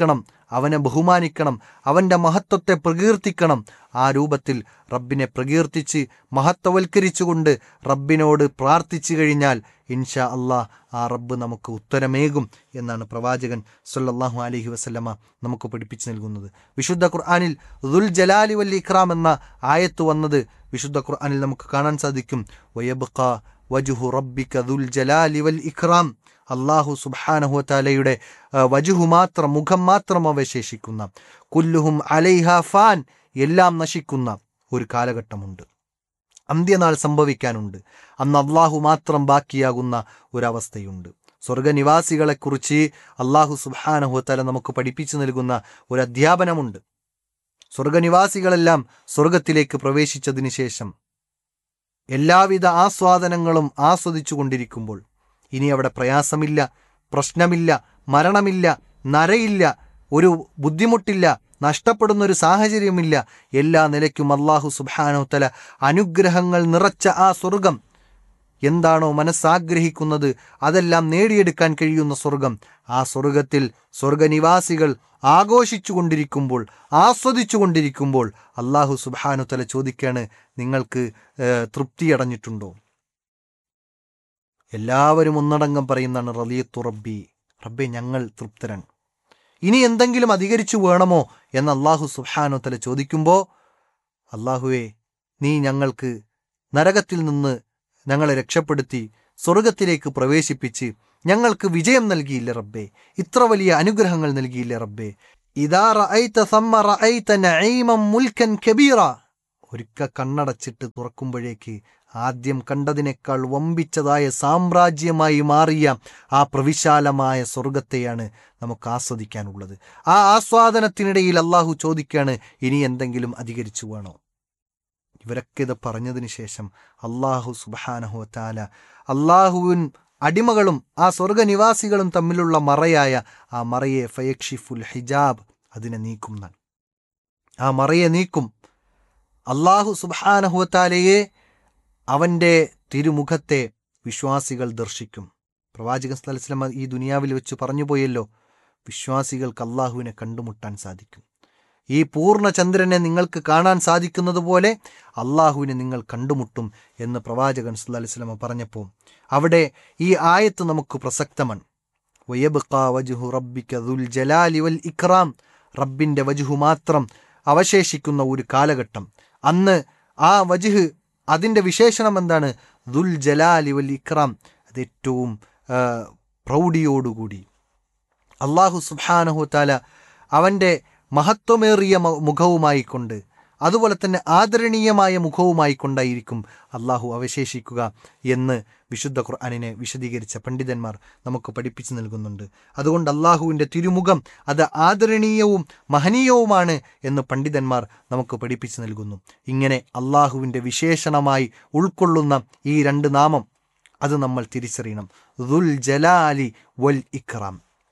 അവനെ ബഹുമാനിക്കണം അവൻ്റെ മഹത്വത്തെ പ്രകീർത്തിക്കണം ആ രൂപത്തിൽ റബ്ബിനെ പ്രകീർത്തിച്ച് മഹത്വവൽക്കരിച്ചുകൊണ്ട് റബ്ബിനോട് പ്രാർത്ഥിച്ചു കഴിഞ്ഞാൽ ഇൻഷാ അള്ളാഹ് ആ റബ്ബ് നമുക്ക് ഉത്തരമേകും എന്നാണ് പ്രവാചകൻ സല്ലല്ലാഹു അലൈഹി വസല്ലമ നമുക്ക് പഠിപ്പിച്ചു നൽകുന്നത് വിശുദ്ധ ഖുർആനിൽ ദുൽ ജലാലി വൽ ഇക്രാം എന്ന ആയത്ത് വന്നത് വിശുദ്ധ ഖുർആനിൽ നമുക്ക് കാണാൻ സാധിക്കും വയബ്ഖ വജുഹു റബ്ബിക ദുൽ ജലാലി വൽ ഇക്രാം അള്ളാഹു സുബാനഹുത്താലയുടെ വജുഹു മാത്രം മുഖം മാത്രം അവശേഷിക്കുന്ന കുല്ലുഹും അലൈഹ ഫാൻ എല്ലാം നശിക്കുന്ന ഒരു കാലഘട്ടമുണ്ട് അന്ത്യനാൾ സംഭവിക്കാനുണ്ട് അന്ന് അള്ളാഹു മാത്രം ബാക്കിയാകുന്ന ഒരവസ്ഥയുണ്ട് സ്വർഗനിവാസികളെക്കുറിച്ച് അള്ളാഹു സുബാനഹുത്തല നമുക്ക് പഠിപ്പിച്ചു നൽകുന്ന ഒരു അധ്യാപനമുണ്ട് സ്വർഗനിവാസികളെല്ലാം സ്വർഗത്തിലേക്ക് പ്രവേശിച്ചതിന് ശേഷം എല്ലാവിധ ആസ്വാദനങ്ങളും ആസ്വദിച്ചു കൊണ്ടിരിക്കുമ്പോൾ ഇനി അവിടെ പ്രയാസമില്ല പ്രശ്നമില്ല മരണമില്ല നരയില്ല ഒരു ബുദ്ധിമുട്ടില്ല നഷ്ടപ്പെടുന്ന ഒരു സാഹചര്യമില്ല എല്ലാ നിലയ്ക്കും അള്ളാഹു സുബാനോത്തല അനുഗ്രഹങ്ങൾ നിറച്ച ആ സ്വർഗം എന്താണോ മനസ്സാഗ്രഹിക്കുന്നത് അതെല്ലാം നേടിയെടുക്കാൻ കഴിയുന്ന സ്വർഗം ആ സ്വർഗത്തിൽ സ്വർഗനിവാസികൾ ആഘോഷിച്ചു കൊണ്ടിരിക്കുമ്പോൾ ആസ്വദിച്ചു കൊണ്ടിരിക്കുമ്പോൾ അള്ളാഹു സുബാനുത്തല ചോദിക്കാണ് നിങ്ങൾക്ക് തൃപ്തിയടഞ്ഞിട്ടുണ്ടോ എല്ലാവരും ഒന്നടങ്കം പറയുന്നതാണ് റലിയത്തു റബ്ബി റബ്ബെ ഞങ്ങൾ തൃപ്തരാണ് ഇനി എന്തെങ്കിലും അധികരിച്ചു വേണമോ എന്ന് അള്ളാഹു സുബാനുത്തല ചോദിക്കുമ്പോൾ അള്ളാഹുവെ നീ ഞങ്ങൾക്ക് നരകത്തിൽ നിന്ന് ഞങ്ങളെ രക്ഷപ്പെടുത്തി സ്വർഗത്തിലേക്ക് പ്രവേശിപ്പിച്ച് ഞങ്ങൾക്ക് വിജയം നൽകിയില്ല റബ്ബേ ഇത്ര വലിയ അനുഗ്രഹങ്ങൾ നൽകിയില്ല റബ്ബേ ഇതാ റഅയ്ത സമ്മ റഅയ്ത നഈമം മുൽക്കൻ കബീറ ഒരിക്കൽ കണ്ണടച്ചിട്ട് തുറക്കുമ്പോഴേക്ക് ആദ്യം കണ്ടതിനേക്കാൾ വമ്പിച്ചതായ സാമ്രാജ്യമായി മാറിയ ആ പ്രവിശാലമായ സ്വർഗത്തെയാണ് നമുക്ക് ആസ്വദിക്കാനുള്ളത് ആ ആസ്വാദനത്തിനിടയിൽ അള്ളാഹു ചോദിക്കാണ് ഇനി എന്തെങ്കിലും അധികരിച്ചു വേണോ ഇവരൊക്കെ ഇത് പറഞ്ഞതിന് ശേഷം അള്ളാഹു സുബാനഹു താല അള്ളാഹുവിൻ അടിമകളും ആ സ്വർഗനിവാസികളും തമ്മിലുള്ള മറയായ ആ മറയെ ഫയക്ഷിഫുൽ ഹിജാബ് അതിനെ നീക്കും ആ മറയെ നീക്കും അള്ളാഹു സുബാനഹുത്താലയെ അവൻ്റെ തിരുമുഖത്തെ വിശ്വാസികൾ ദർശിക്കും പ്രവാചകൻ സ്ഥലസ്ലമ ഈ ദുനിയാവിൽ വെച്ച് പറഞ്ഞു പോയല്ലോ വിശ്വാസികൾക്ക് അള്ളാഹുവിനെ കണ്ടുമുട്ടാൻ സാധിക്കും ഈ പൂർണ്ണ ചന്ദ്രനെ നിങ്ങൾക്ക് കാണാൻ സാധിക്കുന്നത് പോലെ അള്ളാഹുവിനെ നിങ്ങൾ കണ്ടുമുട്ടും എന്ന് പ്രവാചകൻ സുല്ലാസ്ലമ പറഞ്ഞപ്പോൾ അവിടെ ഈ ആയത്ത് നമുക്ക് പ്രസക്തമാണ് വയബ്ഖാ വജുഹു റബ്ബിക ദുൽ ജലാലി വൽ ഇക്റാം റബ്ബിൻ്റെ വജുഹു മാത്രം അവശേഷിക്കുന്ന ഒരു കാലഘട്ടം അന്ന് ആ വജുഹ് അതിൻ്റെ വിശേഷണം എന്താണ് ദുൽ ജലാലി വൽ ഇക്റാം അത് ഏറ്റവും പ്രൗഢിയോടുകൂടി അള്ളാഹു സുബാനഹു താല അവൻ്റെ മഹത്വമേറിയ മുഖവുമായി കൊണ്ട് അതുപോലെ തന്നെ ആദരണീയമായ മുഖവുമായി കൊണ്ടായിരിക്കും അള്ളാഹു അവശേഷിക്കുക എന്ന് വിശുദ്ധ ഖുർആാനിനെ വിശദീകരിച്ച പണ്ഡിതന്മാർ നമുക്ക് പഠിപ്പിച്ചു നൽകുന്നുണ്ട് അതുകൊണ്ട് അള്ളാഹുവിൻ്റെ തിരുമുഖം അത് ആദരണീയവും മഹനീയവുമാണ് എന്ന് പണ്ഡിതന്മാർ നമുക്ക് പഠിപ്പിച്ചു നൽകുന്നു ഇങ്ങനെ അള്ളാഹുവിൻ്റെ വിശേഷണമായി ഉൾക്കൊള്ളുന്ന ഈ രണ്ട് നാമം അത് നമ്മൾ തിരിച്ചറിയണം ദുൽ ജലാലി വൽ ഇക്റാം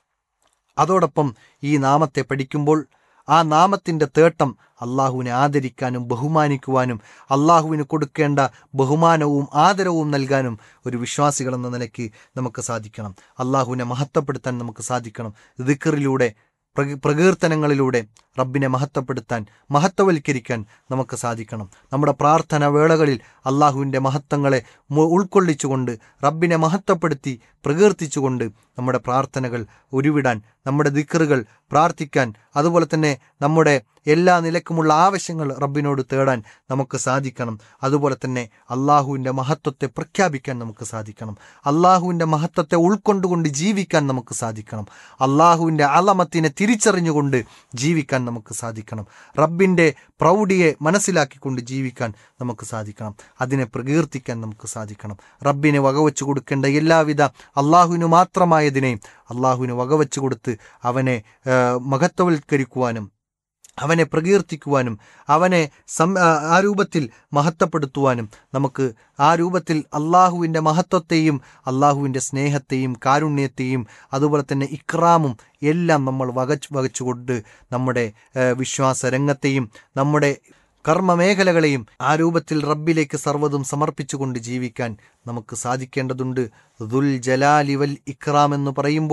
അതോടൊപ്പം ഈ നാമത്തെ പഠിക്കുമ്പോൾ ആ നാമത്തിൻ്റെ തേട്ടം അള്ളാഹുവിനെ ആദരിക്കാനും ബഹുമാനിക്കുവാനും അള്ളാഹുവിന് കൊടുക്കേണ്ട ബഹുമാനവും ആദരവും നൽകാനും ഒരു വിശ്വാസികൾ എന്ന നിലയ്ക്ക് നമുക്ക് സാധിക്കണം അള്ളാഹുവിനെ മഹത്വപ്പെടുത്താൻ നമുക്ക് സാധിക്കണം ദിക്കറിലൂടെ പ്രകീർത്തനങ്ങളിലൂടെ റബ്ബിനെ മഹത്വപ്പെടുത്താൻ മഹത്വവൽക്കരിക്കാൻ നമുക്ക് സാധിക്കണം നമ്മുടെ പ്രാർത്ഥന വേളകളിൽ അള്ളാഹുവിൻ്റെ മഹത്വങ്ങളെ ഉൾക്കൊള്ളിച്ചുകൊണ്ട് റബ്ബിനെ മഹത്വപ്പെടുത്തി പ്രകീർത്തിച്ചുകൊണ്ട് നമ്മുടെ പ്രാർത്ഥനകൾ ഉരുവിടാൻ നമ്മുടെ ദിക്കറുകൾ പ്രാർത്ഥിക്കാൻ അതുപോലെ തന്നെ നമ്മുടെ എല്ലാ നിലക്കുമുള്ള ആവശ്യങ്ങൾ റബ്ബിനോട് തേടാൻ നമുക്ക് സാധിക്കണം അതുപോലെ തന്നെ അള്ളാഹുവിൻ്റെ മഹത്വത്തെ പ്രഖ്യാപിക്കാൻ നമുക്ക് സാധിക്കണം അള്ളാഹുവിൻ്റെ മഹത്വത്തെ ഉൾക്കൊണ്ടുകൊണ്ട് ജീവിക്കാൻ നമുക്ക് സാധിക്കണം അള്ളാഹുവിൻ്റെ അലമത്തിനെ തിരിച്ചറിഞ്ഞുകൊണ്ട് ജീവിക്കാൻ നമുക്ക് സാധിക്കണം റബ്ബിൻ്റെ പ്രൗഢിയെ മനസ്സിലാക്കിക്കൊണ്ട് ജീവിക്കാൻ നമുക്ക് സാധിക്കണം അതിനെ പ്രകീർത്തിക്കാൻ നമുക്ക് സാധിക്കണം റബ്ബിനെ വകവെച്ചു കൊടുക്കേണ്ട എല്ലാവിധ അള്ളാഹുവിന് മാത്രമായതിനെയും അള്ളാഹുവിന് വകവെച്ചു കൊടുത്ത് അവനെ മഹത്വവൽക്കരിക്കുവാനും അവനെ പ്രകീർത്തിക്കുവാനും അവനെ സം ആ രൂപത്തിൽ മഹത്വപ്പെടുത്തുവാനും നമുക്ക് ആ രൂപത്തിൽ അള്ളാഹുവിൻ്റെ മഹത്വത്തെയും അള്ളാഹുവിൻ്റെ സ്നേഹത്തെയും കാരുണ്യത്തെയും അതുപോലെ തന്നെ ഇക്രാമും എല്ലാം നമ്മൾ വകച്ച് വകച്ചുകൊണ്ട് നമ്മുടെ വിശ്വാസ രംഗത്തെയും നമ്മുടെ കർമ്മമേഖലകളെയും ആ രൂപത്തിൽ റബ്ബിലേക്ക് സർവ്വതും സമർപ്പിച്ചുകൊണ്ട് ജീവിക്കാൻ നമുക്ക് സാധിക്കേണ്ടതുണ്ട് ദുൽ ജലാലി വൽ ഇക്രാം എന്ന് പറയുമ്പോൾ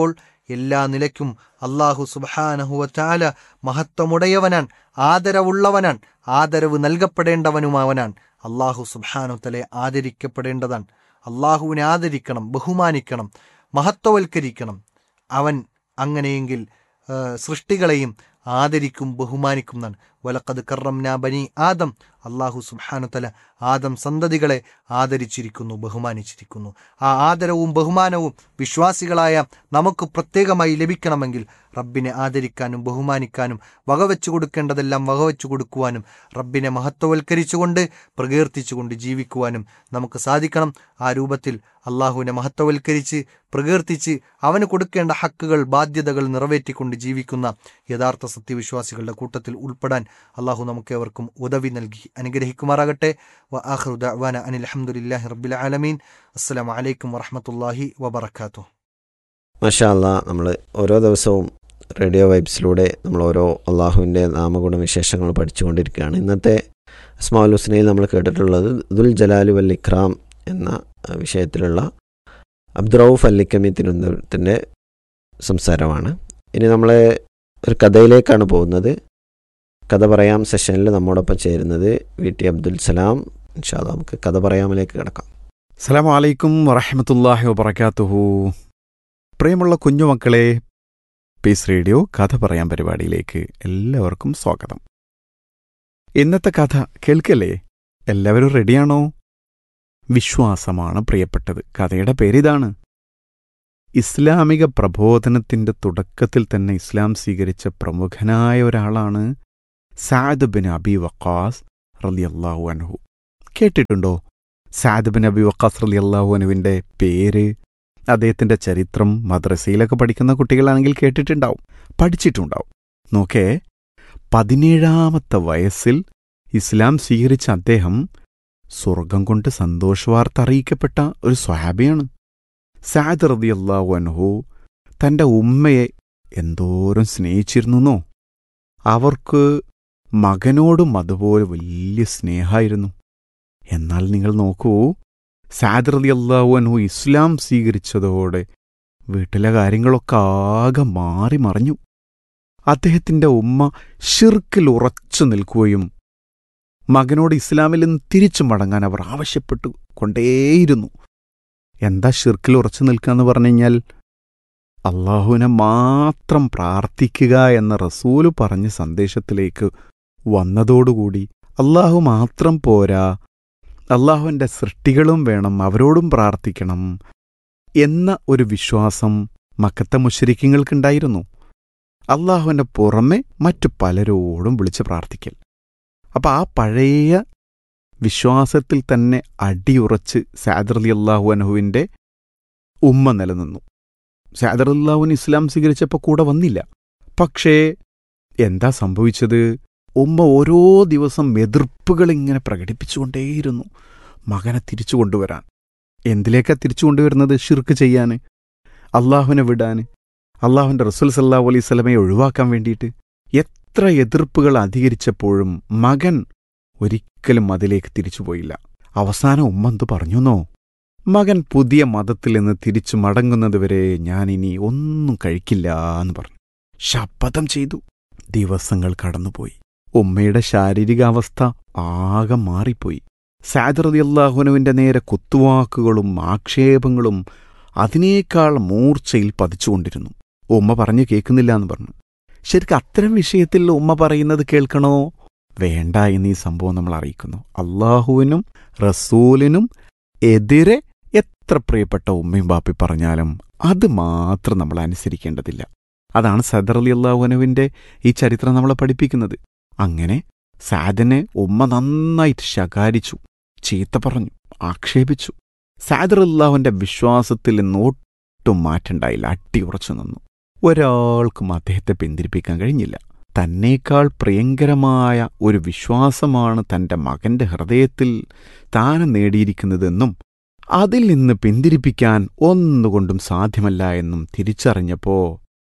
എല്ലാ നിലയ്ക്കും അള്ളാഹു സുബാനഹുവറ്റാല മഹത്വമുടയവനാൻ ആദരവുള്ളവനാൻ ആദരവ് നൽകപ്പെടേണ്ടവനുമാവനാൻ അള്ളാഹു സുബാനുത്തലെ ആദരിക്കപ്പെടേണ്ടതാണ് അള്ളാഹുവിനെ ആദരിക്കണം ബഹുമാനിക്കണം മഹത്വവൽക്കരിക്കണം അവൻ അങ്ങനെയെങ്കിൽ ആ, സൃഷ്ടികളെയും ആദരിക്കും ബഹുമാനിക്കും എന്നാണ് വലക്കത് കറംന ബനി ആദം അള്ളാഹു സുബാനുത്തല ആദം സന്തതികളെ ആദരിച്ചിരിക്കുന്നു ബഹുമാനിച്ചിരിക്കുന്നു ആ ആദരവും ബഹുമാനവും വിശ്വാസികളായ നമുക്ക് പ്രത്യേകമായി ലഭിക്കണമെങ്കിൽ റബ്ബിനെ ആദരിക്കാനും ബഹുമാനിക്കാനും വകവെച്ചു കൊടുക്കേണ്ടതെല്ലാം വകവെച്ചു കൊടുക്കുവാനും റബ്ബിനെ മഹത്വവൽക്കരിച്ചുകൊണ്ട് പ്രകീർത്തിച്ചുകൊണ്ട് ജീവിക്കുവാനും നമുക്ക് സാധിക്കണം ആ രൂപത്തിൽ അള്ളാഹുവിനെ മഹത്വവൽക്കരിച്ച് പ്രകീർത്തിച്ച് അവന് കൊടുക്കേണ്ട ഹക്കുകൾ ബാധ്യതകൾ നിറവേറ്റിക്കൊണ്ട് ജീവിക്കുന്ന യഥാർത്ഥ സത്യവിശ്വാസികളുടെ കൂട്ടത്തിൽ ഉൾപ്പെടാൻ അള്ളാഹു നമുക്കേവർക്കും ഉദവി നൽകി അനുഗ്രഹിക്കുമാറാകട്ടെ വ ആഖിറു ദഅ്വാന അനിൽ അൽഹംദുലില്ലാഹി റബ്ബിൽ ആലമീൻ അസ്സലാമു അലൈക്കും വറഹ്മത്തുള്ളാഹി വബറകാതുഹു മഷാല്ല നമ്മൾ ഓരോ ദിവസവും റേഡിയോ വൈബ്സിലൂടെ നമ്മൾ ഓരോ അള്ളാഹുവിൻ്റെ നാമഗുണ വിശേഷങ്ങൾ പഠിച്ചുകൊണ്ടിരിക്കുകയാണ് ഇന്നത്തെ അസ്മാഉൽ ഹുസ്നയിൽ നമ്മൾ കേട്ടിട്ടുള്ളത് ദുൽ ജലാലു വൽ ഇഖ്റാം എന്ന അഹ്, വിഷയത്തിലുള്ള അബ്ദുറൌഫ് അല്ലിക്കമി തിരുവനന്തപുരത്തിൻ്റെ സംസാരമാണ് ഇനി നമ്മൾ ഒരു കഥയിലേക്കാണ് പോകുന്നത് കഥ പറയാം സെഷനിൽ നമ്മോടൊപ്പം ചേരുന്നത് വി ടി അബ്ദുൽ സലാം ഇൻഷാല്ല നമുക്ക് കഥ പറയാമിലേക്ക് കിടക്കാം അസ്സലാമു അലൈക്കും വറഹമത്തല്ലാഹി വബർക്കാത്തുഹു പ്രിയമുള്ള കുഞ്ഞുമക്കളെ പീസ് റേഡിയോ കഥ പറയാൻ പരിപാടിയിലേക്ക് എല്ലാവർക്കും സ്വാഗതം ഇന്നത്തെ കഥ കേൾക്കല്ലേ എല്ലാവരും റെഡിയാണോ വിശ്വാസമാണ് പ്രിയപ്പെട്ടത് കഥയുടെ പേരിതാണ് ഇസ്ലാമിക പ്രബോധനത്തിന്റെ തുടക്കത്തിൽ തന്നെ ഇസ്ലാം സ്വീകരിച്ച പ്രമുഖനായ ഒരാളാണ് സാദ് ബിൻ അബി വക്കാസ് റളിയല്ലാഹു അൻഹു കേട്ടിട്ടുണ്ടോ സാദ് ബിൻ അബി വക്കാസ് റലി അള്ളാഹുനുവിൻ്റെ പേര് അദ്ദേഹത്തിന്റെ ചരിത്രം മദ്രസയിലൊക്കെ പഠിക്കുന്ന കുട്ടികളാണെങ്കിൽ കേട്ടിട്ടുണ്ടാവും പഠിച്ചിട്ടുണ്ടാവും നോക്കേ പതിനേഴാമത്തെ വയസ്സിൽ ഇസ്ലാം സ്വീകരിച്ച അദ്ദേഹം സ്വർഗം കൊണ്ട് സന്തോഷവാർത്ത അറിയിക്കപ്പെട്ട ഒരു സ്വഹാബിയാണ് സാദ് റതി അള്ളാഹു അൻഹു തന്റെ ഉമ്മയെ എന്തോരം സ്നേഹിച്ചിരുന്നോ അവർക്ക് മകനോടും അതുപോലെ വലിയ സ്നേഹമായിരുന്നു എന്നാൽ നിങ്ങൾ നോക്കൂ സാദ് റലി അള്ളാഹുഅനു ഇസ്ലാം സ്വീകരിച്ചതോടെ വീട്ടിലെ കാര്യങ്ങളൊക്കെ ആകെ മാറി മറിഞ്ഞു അദ്ദേഹത്തിന്റെ ഉമ്മ ഷിർക്കിൽ ഉറച്ചു നിൽക്കുകയും മകനോട് ഇസ്ലാമിൽ നിന്ന് തിരിച്ചു മടങ്ങാൻ അവർ ആവശ്യപ്പെട്ടു കൊണ്ടേയിരുന്നു എന്താ ഷിർക്കിൽ ഉറച്ചു നിൽക്കുക എന്ന് പറഞ്ഞു കഴിഞ്ഞാൽ അള്ളാഹുവിനെ മാത്രം പ്രാർത്ഥിക്കുക എന്ന റസൂല് പറഞ്ഞ സന്ദേശത്തിലേക്ക് വന്നതോടുകൂടി അള്ളാഹു മാത്രം പോരാ അള്ളാഹുവിൻ്റെ സൃഷ്ടികളും വേണം അവരോടും പ്രാർത്ഥിക്കണം എന്ന ഒരു വിശ്വാസം മക്കത്തെ മുഷരിക്കങ്ങൾക്കുണ്ടായിരുന്നു അള്ളാഹുവിൻ്റെ പുറമെ മറ്റു പലരോടും വിളിച്ച് പ്രാർത്ഥിക്കൽ അപ്പം ആ പഴയ വിശ്വാസത്തിൽ തന്നെ അടിയുറച്ച് സാദർ അലി അള്ളാഹു അനഹുവിൻ്റെ ഉമ്മ നിലനിന്നു സാദർ അള്ളാഹുവിന് ഇസ്ലാം സ്വീകരിച്ചപ്പോൾ കൂടെ വന്നില്ല പക്ഷേ എന്താ സംഭവിച്ചത് ഉമ്മ ഓരോ ദിവസം എതിർപ്പുകൾ ഇങ്ങനെ പ്രകടിപ്പിച്ചുകൊണ്ടേയിരുന്നു മകനെ തിരിച്ചു കൊണ്ടുവരാൻ എന്തിലേക്കാ തിരിച്ചു കൊണ്ടുവരുന്നത് ഷിർക്ക് ചെയ്യാൻ അള്ളാഹുവിനെ വിടാൻ അള്ളാഹുവിൻ്റെ റസുൽ സല്ലാഹു അലൈഹി സ്വലമയെ ഒഴിവാക്കാൻ വേണ്ടിയിട്ട് എത്ര എതിർപ്പുകൾ അധികരിച്ചപ്പോഴും മകൻ ഒരിക്കലും അതിലേക്ക് തിരിച്ചുപോയില്ല അവസാനം ഉമ്മ എന്തു പറഞ്ഞുന്നോ മകൻ പുതിയ മതത്തിൽ നിന്ന് തിരിച്ചു മടങ്ങുന്നതുവരെ ഞാൻ ഇനി ഒന്നും കഴിക്കില്ല എന്ന് പറഞ്ഞു ശപഥം ചെയ്തു ദിവസങ്ങൾ കടന്നുപോയി ഉമ്മയുടെ ശാരീരികാവസ്ഥ ആകെ മാറിപ്പോയി സാദറതി അള്ളാഹുനുവിന്റെ നേരെ കുത്തുവാക്കുകളും ആക്ഷേപങ്ങളും അതിനേക്കാൾ മൂർച്ചയിൽ പതിച്ചുകൊണ്ടിരുന്നു ഉമ്മ പറഞ്ഞു കേൾക്കുന്നില്ല എന്ന് പറഞ്ഞു ശരിക്കും അത്തരം വിഷയത്തിൽ ഉമ്മ പറയുന്നത് കേൾക്കണോ വേണ്ട എന്ന് ഈ സംഭവം നമ്മൾ അറിയിക്കുന്നു അള്ളാഹുവിനും റസൂലിനും എതിരെ എത്ര പ്രിയപ്പെട്ട ഉമ്മയും ബാപ്പി പറഞ്ഞാലും അത് മാത്രം നമ്മൾ അനുസരിക്കേണ്ടതില്ല അതാണ് സദർ അലി അള്ളാഹുനുവിന്റെ ഈ ചരിത്രം നമ്മളെ പഠിപ്പിക്കുന്നത് അങ്ങനെ സാദനെ ഉമ്മ നന്നായിട്ട് ശകാരിച്ചു ചീത്ത പറഞ്ഞു ആക്ഷേപിച്ചു സാദർ അള്ളാഹുവിന്റെ വിശ്വാസത്തിൽ നിന്ന് ഒട്ടും മാറ്റണ്ടായില്ല അട്ടിയുറച്ചു നിന്നു ഒരാൾക്കും അദ്ദേഹത്തെ പിന്തിരിപ്പിക്കാൻ കഴിഞ്ഞില്ല തന്നേക്കാൾ പ്രിയങ്കരമായ ഒരു വിശ്വാസമാണ് തന്റെ മകന്റെ ഹൃദയത്തിൽ താനും നേടിയിരിക്കുന്നതെന്നും അതിൽ നിന്ന് പിന്തിരിപ്പിക്കാൻ ഒന്നുകൊണ്ടും സാധ്യമല്ല എന്നും തിരിച്ചറിഞ്ഞപ്പോ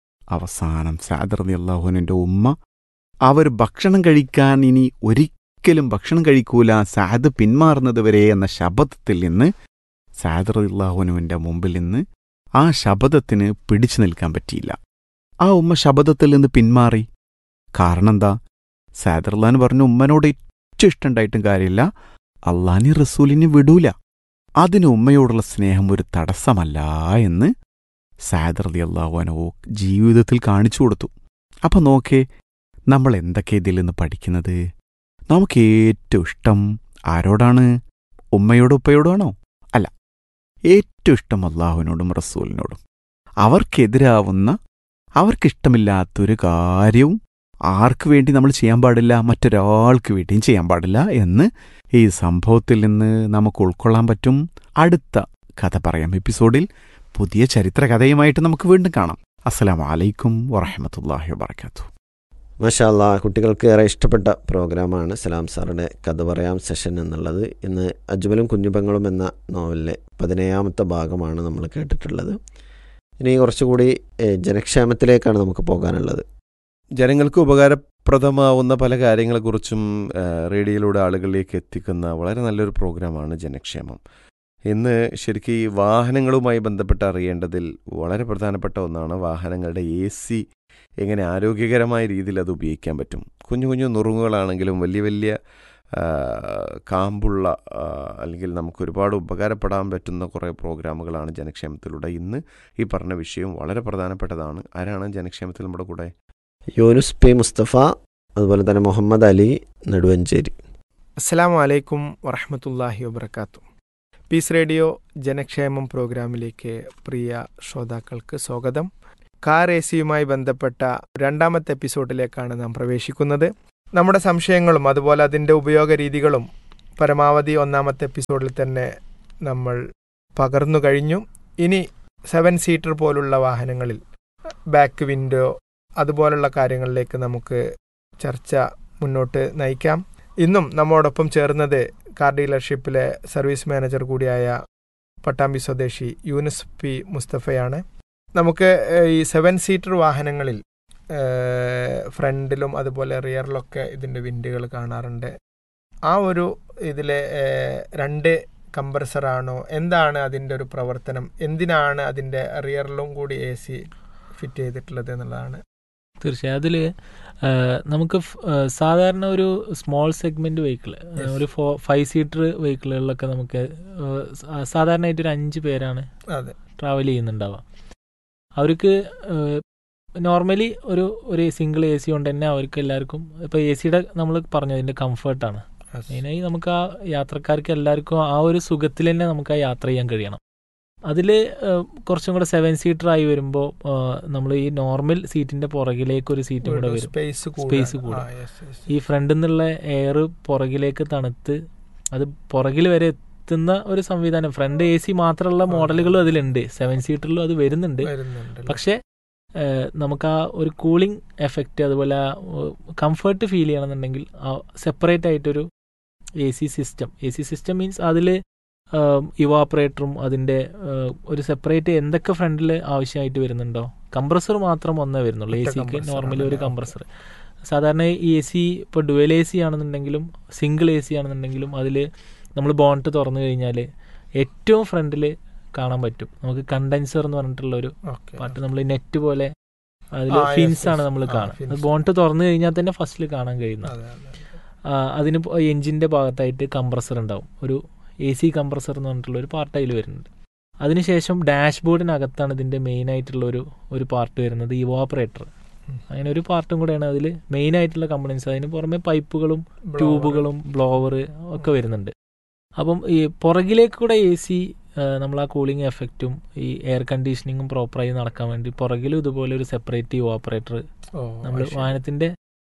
അവസാനം സാദർദി അള്ളാഹുവിന്റെ ഉമ്മ അവർ ഭക്ഷണം കഴിക്കാൻ ഇനി ഒരിക്കലും ഭക്ഷണം കഴിക്കൂല സാദ് പിന്മാറുന്നതുവരെ എന്ന ശബദത്തിൽ നിന്ന് സാദർ അള്ളാഹുനുവിന്റെ മുമ്പിൽ നിന്ന് ആ ശബദത്തിന് പിടിച്ചു നിൽക്കാൻ പറ്റിയില്ല ആ ഉമ്മ ശബദത്തിൽ നിന്ന് പിന്മാറി കാരണം എന്താ സാദർലാൻ പറഞ്ഞു ഉമ്മനോട് ഏറ്റവും ഇഷ്ടമുണ്ടായിട്ടും കാര്യമില്ല അള്ളാനി റസൂലിനെ വിടൂല അതിന് ഉമ്മയോടുള്ള സ്നേഹം ഒരു തടസ്സമല്ല എന്ന് സാദർ അലി അള്ളാഹുനോ ജീവിതത്തിൽ കാണിച്ചു കൊടുത്തു അപ്പൊ നോക്കേ നമ്മൾ എന്തൊക്കെ ഇതിൽ നിന്ന് പഠിക്കുന്നത് നമുക്ക് ഏറ്റവും ഇഷ്ടം ആരോടാണ് ഉമ്മയോടും ഉപ്പയോടുമാണോ അല്ല ഏറ്റവും ഇഷ്ടം അള്ളാഹുവിനോടും റസൂലിനോടും അവർക്കെതിരാവുന്ന അവർക്കിഷ്ടമില്ലാത്തൊരു കാര്യവും ആർക്കു വേണ്ടി നമ്മൾ ചെയ്യാൻ പാടില്ല മറ്റൊരാൾക്ക് വേണ്ടിയും ചെയ്യാൻ പാടില്ല എന്ന് ഈ സംഭവത്തിൽ നിന്ന് നമുക്ക് ഉൾക്കൊള്ളാൻ പറ്റും അടുത്ത കഥ പറയാം എപ്പിസോഡിൽ പുതിയ ചരിത്ര കഥയുമായിട്ട് നമുക്ക് വീണ്ടും കാണാം അസ്സലാമു അലൈക്കും വറഹമത്തല്ലാഹി വബർക്കാത്തു മഷാല്ല കുട്ടികൾക്ക് ഏറെ ഇഷ്ടപ്പെട്ട പ്രോഗ്രാമാണ് സലാം സാറുടെ കഥ പറയാം സെഷൻ എന്നുള്ളത് ഇന്ന് അജ്മലും കുഞ്ഞുപങ്ങളും എന്ന നോവലിലെ പതിനേഴാമത്തെ ഭാഗമാണ് നമ്മൾ കേട്ടിട്ടുള്ളത് ഇനി കുറച്ചുകൂടി ഏഹ്, ജനക്ഷേമത്തിലേക്കാണ് നമുക്ക് പോകാനുള്ളത് ജനങ്ങൾക്ക് ഉപകാരപ്രദമാവുന്ന പല കാര്യങ്ങളെക്കുറിച്ചും ആ, റേഡിയോയിലൂടെ ആളുകളിലേക്ക് എത്തിക്കുന്ന വളരെ നല്ലൊരു പ്രോഗ്രാമാണ് ജനക്ഷേമം ഇന്ന് ശരിക്കും ഈ വാഹനങ്ങളുമായി ബന്ധപ്പെട്ട് അറിയേണ്ടതിൽ വളരെ പ്രധാനപ്പെട്ട ഒന്നാണ് വാഹനങ്ങളുടെ എ സി എങ്ങനെ ആരോഗ്യകരമായ രീതിയിൽ അത് ഉപയോഗിക്കാൻ പറ്റും കുഞ്ഞു കുഞ്ഞു നുറുങ്ങുകളാണെങ്കിലും വലിയ വലിയ ആ, കാമ്പുള്ള ആ, അല്ലെങ്കിൽ നമുക്ക് ഒരുപാട് ഉപകാരപ്പെടാൻ പറ്റുന്ന കുറേ പ്രോഗ്രാമുകളാണ് ജനക്ഷേമത്തിലൂടെ ഇന്ന് ഈ പറഞ്ഞ വിഷയം വളരെ പ്രധാനപ്പെട്ടതാണ് ആരാണ് ജനക്ഷേമത്തിൽ നമ്മുടെ കൂടെ യൂനുസ് പി മുസ്തഫ അതുപോലെ തന്നെ മുഹമ്മദ് അലി നെടുവഞ്ചേരി അസ്സലാമു അലൈക്കും വറഹമത്തല്ലാഹി വബർക്കാത്തു പീസ് റേഡിയോ ജനക്ഷേമം പ്രോഗ്രാമിലേക്ക് പ്രിയ ശ്രോതാക്കൾക്ക് സ്വാഗതം കാർ എ സിയുമായി ബന്ധപ്പെട്ട രണ്ടാമത്തെ എപ്പിസോഡിലേക്കാണ് നാം പ്രവേശിക്കുന്നത് നമ്മുടെ സംശയങ്ങളും അതുപോലെ അതിൻ്റെ ഉപയോഗ രീതികളും പരമാവധി ഒന്നാമത്തെ എപ്പിസോഡിൽ തന്നെ നമ്മൾ പകർന്നു കഴിഞ്ഞു ഇനി സെവൻ സീറ്റർ പോലുള്ള വാഹനങ്ങളിൽ ബാക്ക് വിൻഡോ അതുപോലുള്ള കാര്യങ്ങളിലേക്ക് നമുക്ക് ചർച്ച മുന്നോട്ട് നയിക്കാം ഇന്നും നമ്മോടൊപ്പം ചേർന്നത് കാർ ഡീലർഷിപ്പിലെ സർവീസ് മാനേജർ കൂടിയായ പട്ടാമ്പി സ്വദേശി യൂനിസ് പി മുസ്തഫയാണ് നമുക്ക് ഏഹ്, ഈ സെവൻ സീറ്റർ വാഹനങ്ങളിൽ ഏഹ്, ഫ്രണ്ടിലും അതുപോലെ റിയറിലൊക്കെ ഇതിൻ്റെ വിൻഡുകൾ കാണാറുണ്ട് ആ ഒരു ഇതിലെ ഏഹ്, രണ്ട് കംപ്രസറാണോ എന്താണ് അതിൻ്റെ ഒരു പ്രവർത്തനം എന്തിനാണ് അതിൻ്റെ റിയറിലും കൂടി എ സി ഫിറ്റ് ചെയ്തിട്ടുള്ളത് എന്നുള്ളതാണ് തീർച്ചയായും അതിൽ നമുക്ക് ഫ്- ആ, സാധാരണ ഒരു സ്മോൾ സെഗ്മെന്റ് വെഹിക്കിൾ Yes. ഒരു ഫോ ഫൈവ് സീറ്റർ വെഹിക്കിളുകളിലൊക്കെ നമുക്ക് ആ, സാ- സാധാരണയായിട്ട് ഒരു അഞ്ച് പേരാണ് അതെ ട്രാവൽ ചെയ്യുന്നുണ്ടാവുക അവർക്ക് നോർമലി ഒരു ഒരു സിംഗിൾ എ സി കൊണ്ട് തന്നെ അവർക്ക് എല്ലാവർക്കും ഇപ്പോൾ എ സിയുടെ നമ്മൾ പറഞ്ഞു അതിൻ്റെ കംഫർട്ടാണ് Yes. മെയിനായി നമുക്ക് ആ യാത്രക്കാർക്ക് എല്ലാവർക്കും ആ ഒരു സുഖത്തിൽ തന്നെ നമുക്ക് ആ യാത്ര ചെയ്യാൻ കഴിയണം അതിൽ കുറച്ചും കൂടെ സെവൻ സീറ്റർ ആയി വരുമ്പോൾ നമ്മൾ ഈ നോർമൽ സീറ്റിന്റെ പുറകിലേക്ക് ഒരു സീറ്റും കൂടെ വരും സ്പേസ് Space കൂടും. ഈ ഫ്രണ്ടിൽ നിന്നുള്ള എയർ പുറകിലേക്ക് തണുത്ത് അത് പുറകിൽ വരെ എത്തുന്ന ഒരു സംവിധാനം ഫ്രണ്ട് എ സി മാത്രമുള്ള മോഡലുകളും അതിലുണ്ട് സെവൻ സീറ്ററിലും അത് വരുന്നുണ്ട് വരുന്നുണ്ട് പക്ഷേ ഏഹ്, നമുക്ക് ആ ഒരു കൂളിംഗ് എഫക്റ്റ് അതുപോലെ കംഫർട്ട് ഫീൽ ചെയ്യണമെന്നുണ്ടെങ്കിൽ സെപ്പറേറ്റ് ആയിട്ടൊരു A C system A C system means അതിൽ ഇവാപ്പറേറ്ററും അതിൻ്റെ ഏഹ്, ഒരു സെപ്പറേറ്റ് എന്തൊക്കെ ഫ്രണ്ടിൽ ആവശ്യമായിട്ട് വരുന്നുണ്ടോ കംപ്രസർ മാത്രം ഒന്നേ വരുന്നുള്ളൂ എ ഒറ്റ സിക്ക് compressor നോർമലി ഒരു ആണല്ലേ? കംപ്രസർ സാധാരണ ഈ എ സി ഇപ്പോൾ ഡുവൽ എ സി ആണെന്നുണ്ടെങ്കിലും സിംഗിൾ എ സി ആണെന്നുണ്ടെങ്കിലും അതിൽ നമ്മൾ ബോണ്ട് തുറന്നു കഴിഞ്ഞാൽ ഏറ്റവും ഫ്രണ്ടിൽ കാണാൻ പറ്റും നമുക്ക് കണ്ടൻസർ എന്ന് പറഞ്ഞിട്ടുള്ള ഒരു ഓക്കെ പാട്ട് നമ്മൾ നെറ്റ് പോലെ അതിൽ ആ, yes, ഫിൻസ് ആണ് yes. നമ്മൾ ആ, കാണുക fins. ബോണ്ട് തുറന്നു കഴിഞ്ഞാൽ തന്നെ ഫസ്റ്റിൽ കാണാൻ കഴിയുന്ന അതെ അതെ ആ, അതിന് എഞ്ചിന്റെ ഭാഗത്തായിട്ട് കംപ്രസർ ഉണ്ടാവും ഒരു എ സി കംപ്രസർ എന്ന് പറഞ്ഞിട്ടുള്ള ഒരു പാർട്ട് അതിൽ വരുന്നുണ്ട് അതിനുശേഷം ഡാഷ്ബോർഡിനകത്താണ് ഇതിന്റെ മെയിൻ ആയിട്ടുള്ള ഒരു ഒരു പാർട്ട് വരുന്നത് ഇവാപ്പറേറ്റർ അങ്ങനെ ഒരു പാർട്ടും കൂടെയാണ് അതിൽ മെയിൻ ആയിട്ടുള്ള കമ്പണീസ് അതിന് പുറമെ പൈപ്പുകളും ട്യൂബുകളും ബ്ലോവർ ഒക്കെ വരുന്നുണ്ട് അപ്പം ഈ പുറകിലേക്ക് കൂടെ എ സി നമ്മൾ ആ കൂളിംഗ് എഫക്റ്റും ഈ എയർ കണ്ടീഷനിങ്ങും പ്രോപ്പറായി നടക്കാൻ വേണ്ടി പുറകിലും ഇതുപോലെ ഒരു സെപ്പറേറ്റ് ഓപ്പറേറ്റർ ഓ നമ്മൾ അത് ശരി. വാഹനത്തിന്റെ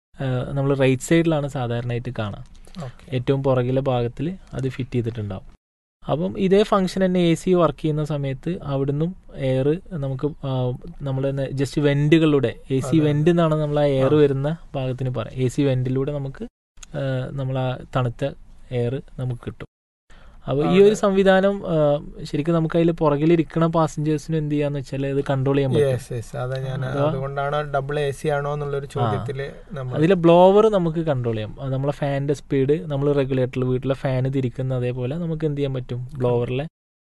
നമ്മൾ റൈറ്റ് സൈഡിലാണ് സാധാരണയായിട്ട് കാണാം ഓക്കെ. ഏറ്റവും പുറകിലെ ഭാഗത്തിൽ അത് ഫിറ്റ് ചെയ്തിട്ടുണ്ടാവും അപ്പം ഇതേ ഫംഗ്ഷൻ തന്നെ എ സി വർക്ക് ചെയ്യുന്ന സമയത്ത് അവിടുന്നും എയർ നമുക്ക് നമ്മൾ ജസ്റ്റ് വെന്റുകളിലൂടെ എ സി അതെ. വെന്റ് എന്നാണ് നമ്മൾ ആ എയർ ആ. വരുന്ന ഭാഗത്തിന് പറയാം എ സി വെന്റിലൂടെ നമുക്ക് നമ്മൾ ആ തണുത്ത എയർ നമുക്ക് കിട്ടും അപ്പോൾ ഈ ആ, ഒരു അതെ. സംവിധാനം ആ, ശരിക്കും നമുക്ക് അതിൽ പുറകിലിരിക്കുന്ന പാസഞ്ചേഴ്സിനും എന്ത് ചെയ്യാന്ന് വെച്ചാൽ അത് കൺട്രോൾ ചെയ്യാൻ പറ്റും യെസ് യെസ് അതാ ഞാൻ അഥവാ- അതുകൊണ്ടാണ് ഡബിൾ എ സി ആണോ എന്നുള്ളൊരു ചോദ്യത്തില് നമ്മൾ അതിലെ ബ്ലോവർ നമുക്ക് കൺട്രോൾ ചെയ്യാം അത് നമ്മളെ ഫാനിന്റെ സ്പീഡ് നമ്മൾ റെഗുലേറ്ററിൽ വീട്ടിലെ ഫാന് തിരിക്കുന്ന അതേപോലെ നമുക്ക് എന്ത് ചെയ്യാൻ പറ്റും ബ്ലോവറിലെ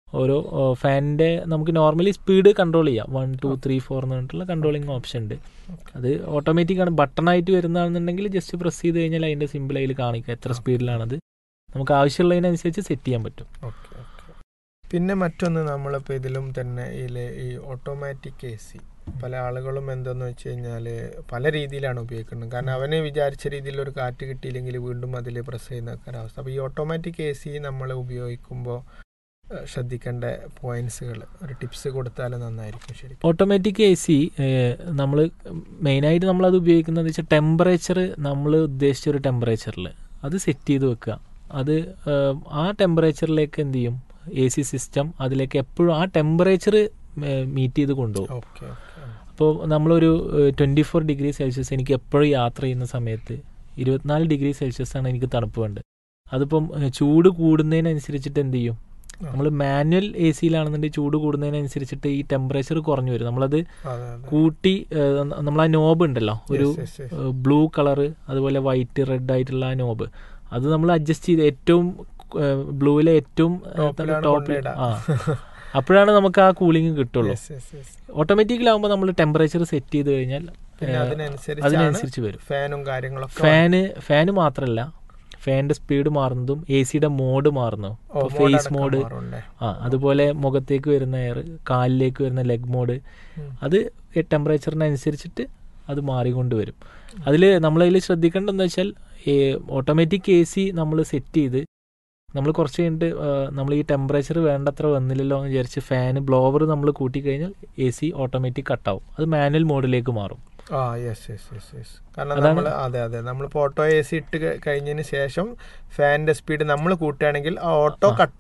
ഓരോ ഫാനിൻ്റെ നമുക്ക് നോർമലി സ്പീഡ് കൺട്രോൾ ചെയ്യാം വൺ ടു ത്രീ ഫോർ എന്ന് പറഞ്ഞിട്ടുള്ള കൺട്രോളിങ് ഓപ്ഷൻ ഉണ്ട് അത് ഓട്ടോമാറ്റിക് ആണ് ബട്ടണായിട്ട് വരുന്നതാണെന്നുണ്ടെങ്കിൽ ജസ്റ്റ് പ്രസ് ചെയ്ത് കഴിഞ്ഞാൽ അതിൻ്റെ സിമ്പിൾ അതിൽ കാണിക്കുക എത്ര സ്പീഡിലാണത് നമുക്ക് ആവശ്യമുള്ളതിനനുസരിച്ച് സെറ്റ് ചെയ്യാൻ പറ്റും ഓക്കെ ഓക്കെ പിന്നെ മറ്റൊന്ന് നമ്മളിപ്പോൾ ഇതിലും തന്നെ ഇതിൽ ഈ ഓട്ടോമാറ്റിക് എ സി പല ആളുകളും എന്തെന്ന് വെച്ച് കഴിഞ്ഞാൽ പല രീതിയിലാണ് ഉപയോഗിക്കുന്നത് കാരണം അവന് വിചാരിച്ച രീതിയിൽ ഒരു കാറ്റ് കിട്ടിയില്ലെങ്കിൽ വീണ്ടും അതിൽ പ്രസ് ചെയ്യുന്ന ഒരവസ്ഥ അപ്പോൾ ഈ ഓട്ടോമാറ്റിക് എ സി നമ്മൾ ഉപയോഗിക്കുമ്പോൾ ഏഹ്, ശ്രദ്ധിക്കേണ്ട പോയിന്റ്സുകൾ ഒരു ടിപ്സ് കൊടുത്താൽ നന്നായിരിക്കും ശരിക്കും ഓട്ടോമാറ്റിക് എ സി നമ്മൾ മെയിനായിട്ട് നമ്മളത് ഉപയോഗിക്കുന്നത് വെച്ചാൽ ടെമ്പറേച്ചർ നമ്മൾ ഉദ്ദേശിച്ച ഒരു ടെമ്പറേച്ചറിൽ അത് സെറ്റ് ചെയ്ത് വെക്കുക അത് ഏഹ്, ആ ടെമ്പറേച്ചറിലേക്ക് എന്ത് ചെയ്യും എ സി സിസ്റ്റം അതിലേക്ക് എപ്പോഴും ആ ടെമ്പറേച്ചർ മീറ്റ് ചെയ്ത് കൊണ്ടുപോകും ഓക്കെ ഓക്കെ അപ്പോൾ നമ്മളൊരു ട്വൻറ്റി ഫോർ ഡിഗ്രി സെൽഷ്യസ് എനിക്ക് എപ്പോഴും യാത്ര ചെയ്യുന്ന സമയത്ത് ഇരുപത്തിനാല് ഡിഗ്രി സെൽഷ്യസ് ആണ് എനിക്ക് തണുപ്പ് വേണ്ടത് അതിപ്പം ഏഹ്, ചൂട് കൂടുന്നതിനനുസരിച്ചിട്ട് എന്ത് ചെയ്യും നമ്മൾ മാനുവൽ എ സിയിലാണെന്നുണ്ടെങ്കിൽ ചൂട് കൂടുന്നതിനനുസരിച്ചിട്ട് ഈ ടെമ്പറേച്ചർ കുറഞ്ഞു വരും നമ്മളത് അതെ അതെ കൂട്ടി നമ്മൾ ആ നോബ് ഉണ്ടല്ലോ ഒരു Yes, yes, yes. Blue colour അതുപോലെ വൈറ്റ് റെഡ് ആയിട്ടുള്ള ആ നോബ് അത് നമ്മൾ അഡ്ജസ്റ്റ് ചെയ്ത് ഏറ്റവും ബ്ലൂവിലെ ഏറ്റവും ടോപ്പിലാണ് ടോപ്പിൽ കൊണ്ടിടാ. ആ അപ്പോഴാണ് നമുക്ക് ആ കൂളിംഗ് കിട്ടുള്ളൂ Yes, yes, yes. ഓട്ടോമാറ്റിക്കലാകുമ്പോൾ നമ്മൾ ടെമ്പറേച്ചർ സെറ്റ് ചെയ്ത് കഴിഞ്ഞാൽ പിന്നെ ഏഹ്, അതിനനുസരിച്ചാണ് അതിനനുസരിച്ച് വരും ഫാനും കാര്യങ്ങളൊക്കെ ഫാന് ഫാന് മാത്രമല്ല ഫാനിന്റെ സ്പീഡ് മാറുന്നതും എ സിയുടെ മോഡ് മാറുന്നു ഓ, ഫേസ് മോഡടക്കം മോഡ് മാറുമല്ലേ? ആ അതുപോലെ മുഖത്തേക്ക് വരുന്ന എയർ കാലിലേക്ക് വരുന്ന ലെഗ് മോഡ് ഉം. അത് ടെമ്പറേച്ചറിനനുസരിച്ചിട്ട് അത് മാറിക്കൊണ്ട് വരും അതിൽ നമ്മളതിൽ ശ്രദ്ധിക്കേണ്ടതെന്ന് വെച്ചാൽ ഓട്ടോമാറ്റിക് എ സി നമ്മൾ സെറ്റ് ചെയ്ത് നമ്മൾ കുറച്ച് കഴിഞ്ഞിട്ട് നമ്മൾ ഈ ടെമ്പറേച്ചർ വേണ്ടത്ര വന്നില്ലല്ലോ എന്ന് വിചാരിച്ച് ഫാന് ബ്ലോവർ നമ്മൾ കൂട്ടിക്കഴിഞ്ഞാൽ എ സി ഓട്ടോമാറ്റിക് കട്ടാവും അത് മാനുവൽ മോഡിലേക്ക് മാറും ആ യെസ് യെസ് യെസ് യെസ് കാരണം അതാണ് നമ്മൾ അതെ അതെ നമ്മൾ ഓട്ടോ എ സി ഇട്ട് ക- കഴിഞ്ഞതിന് ശേഷം ഫാനിന്റെ സ്പീഡ് നമ്മൾ കൂട്ടുകയാണെങ്കിൽ ആ ഓട്ടോ കട്ട്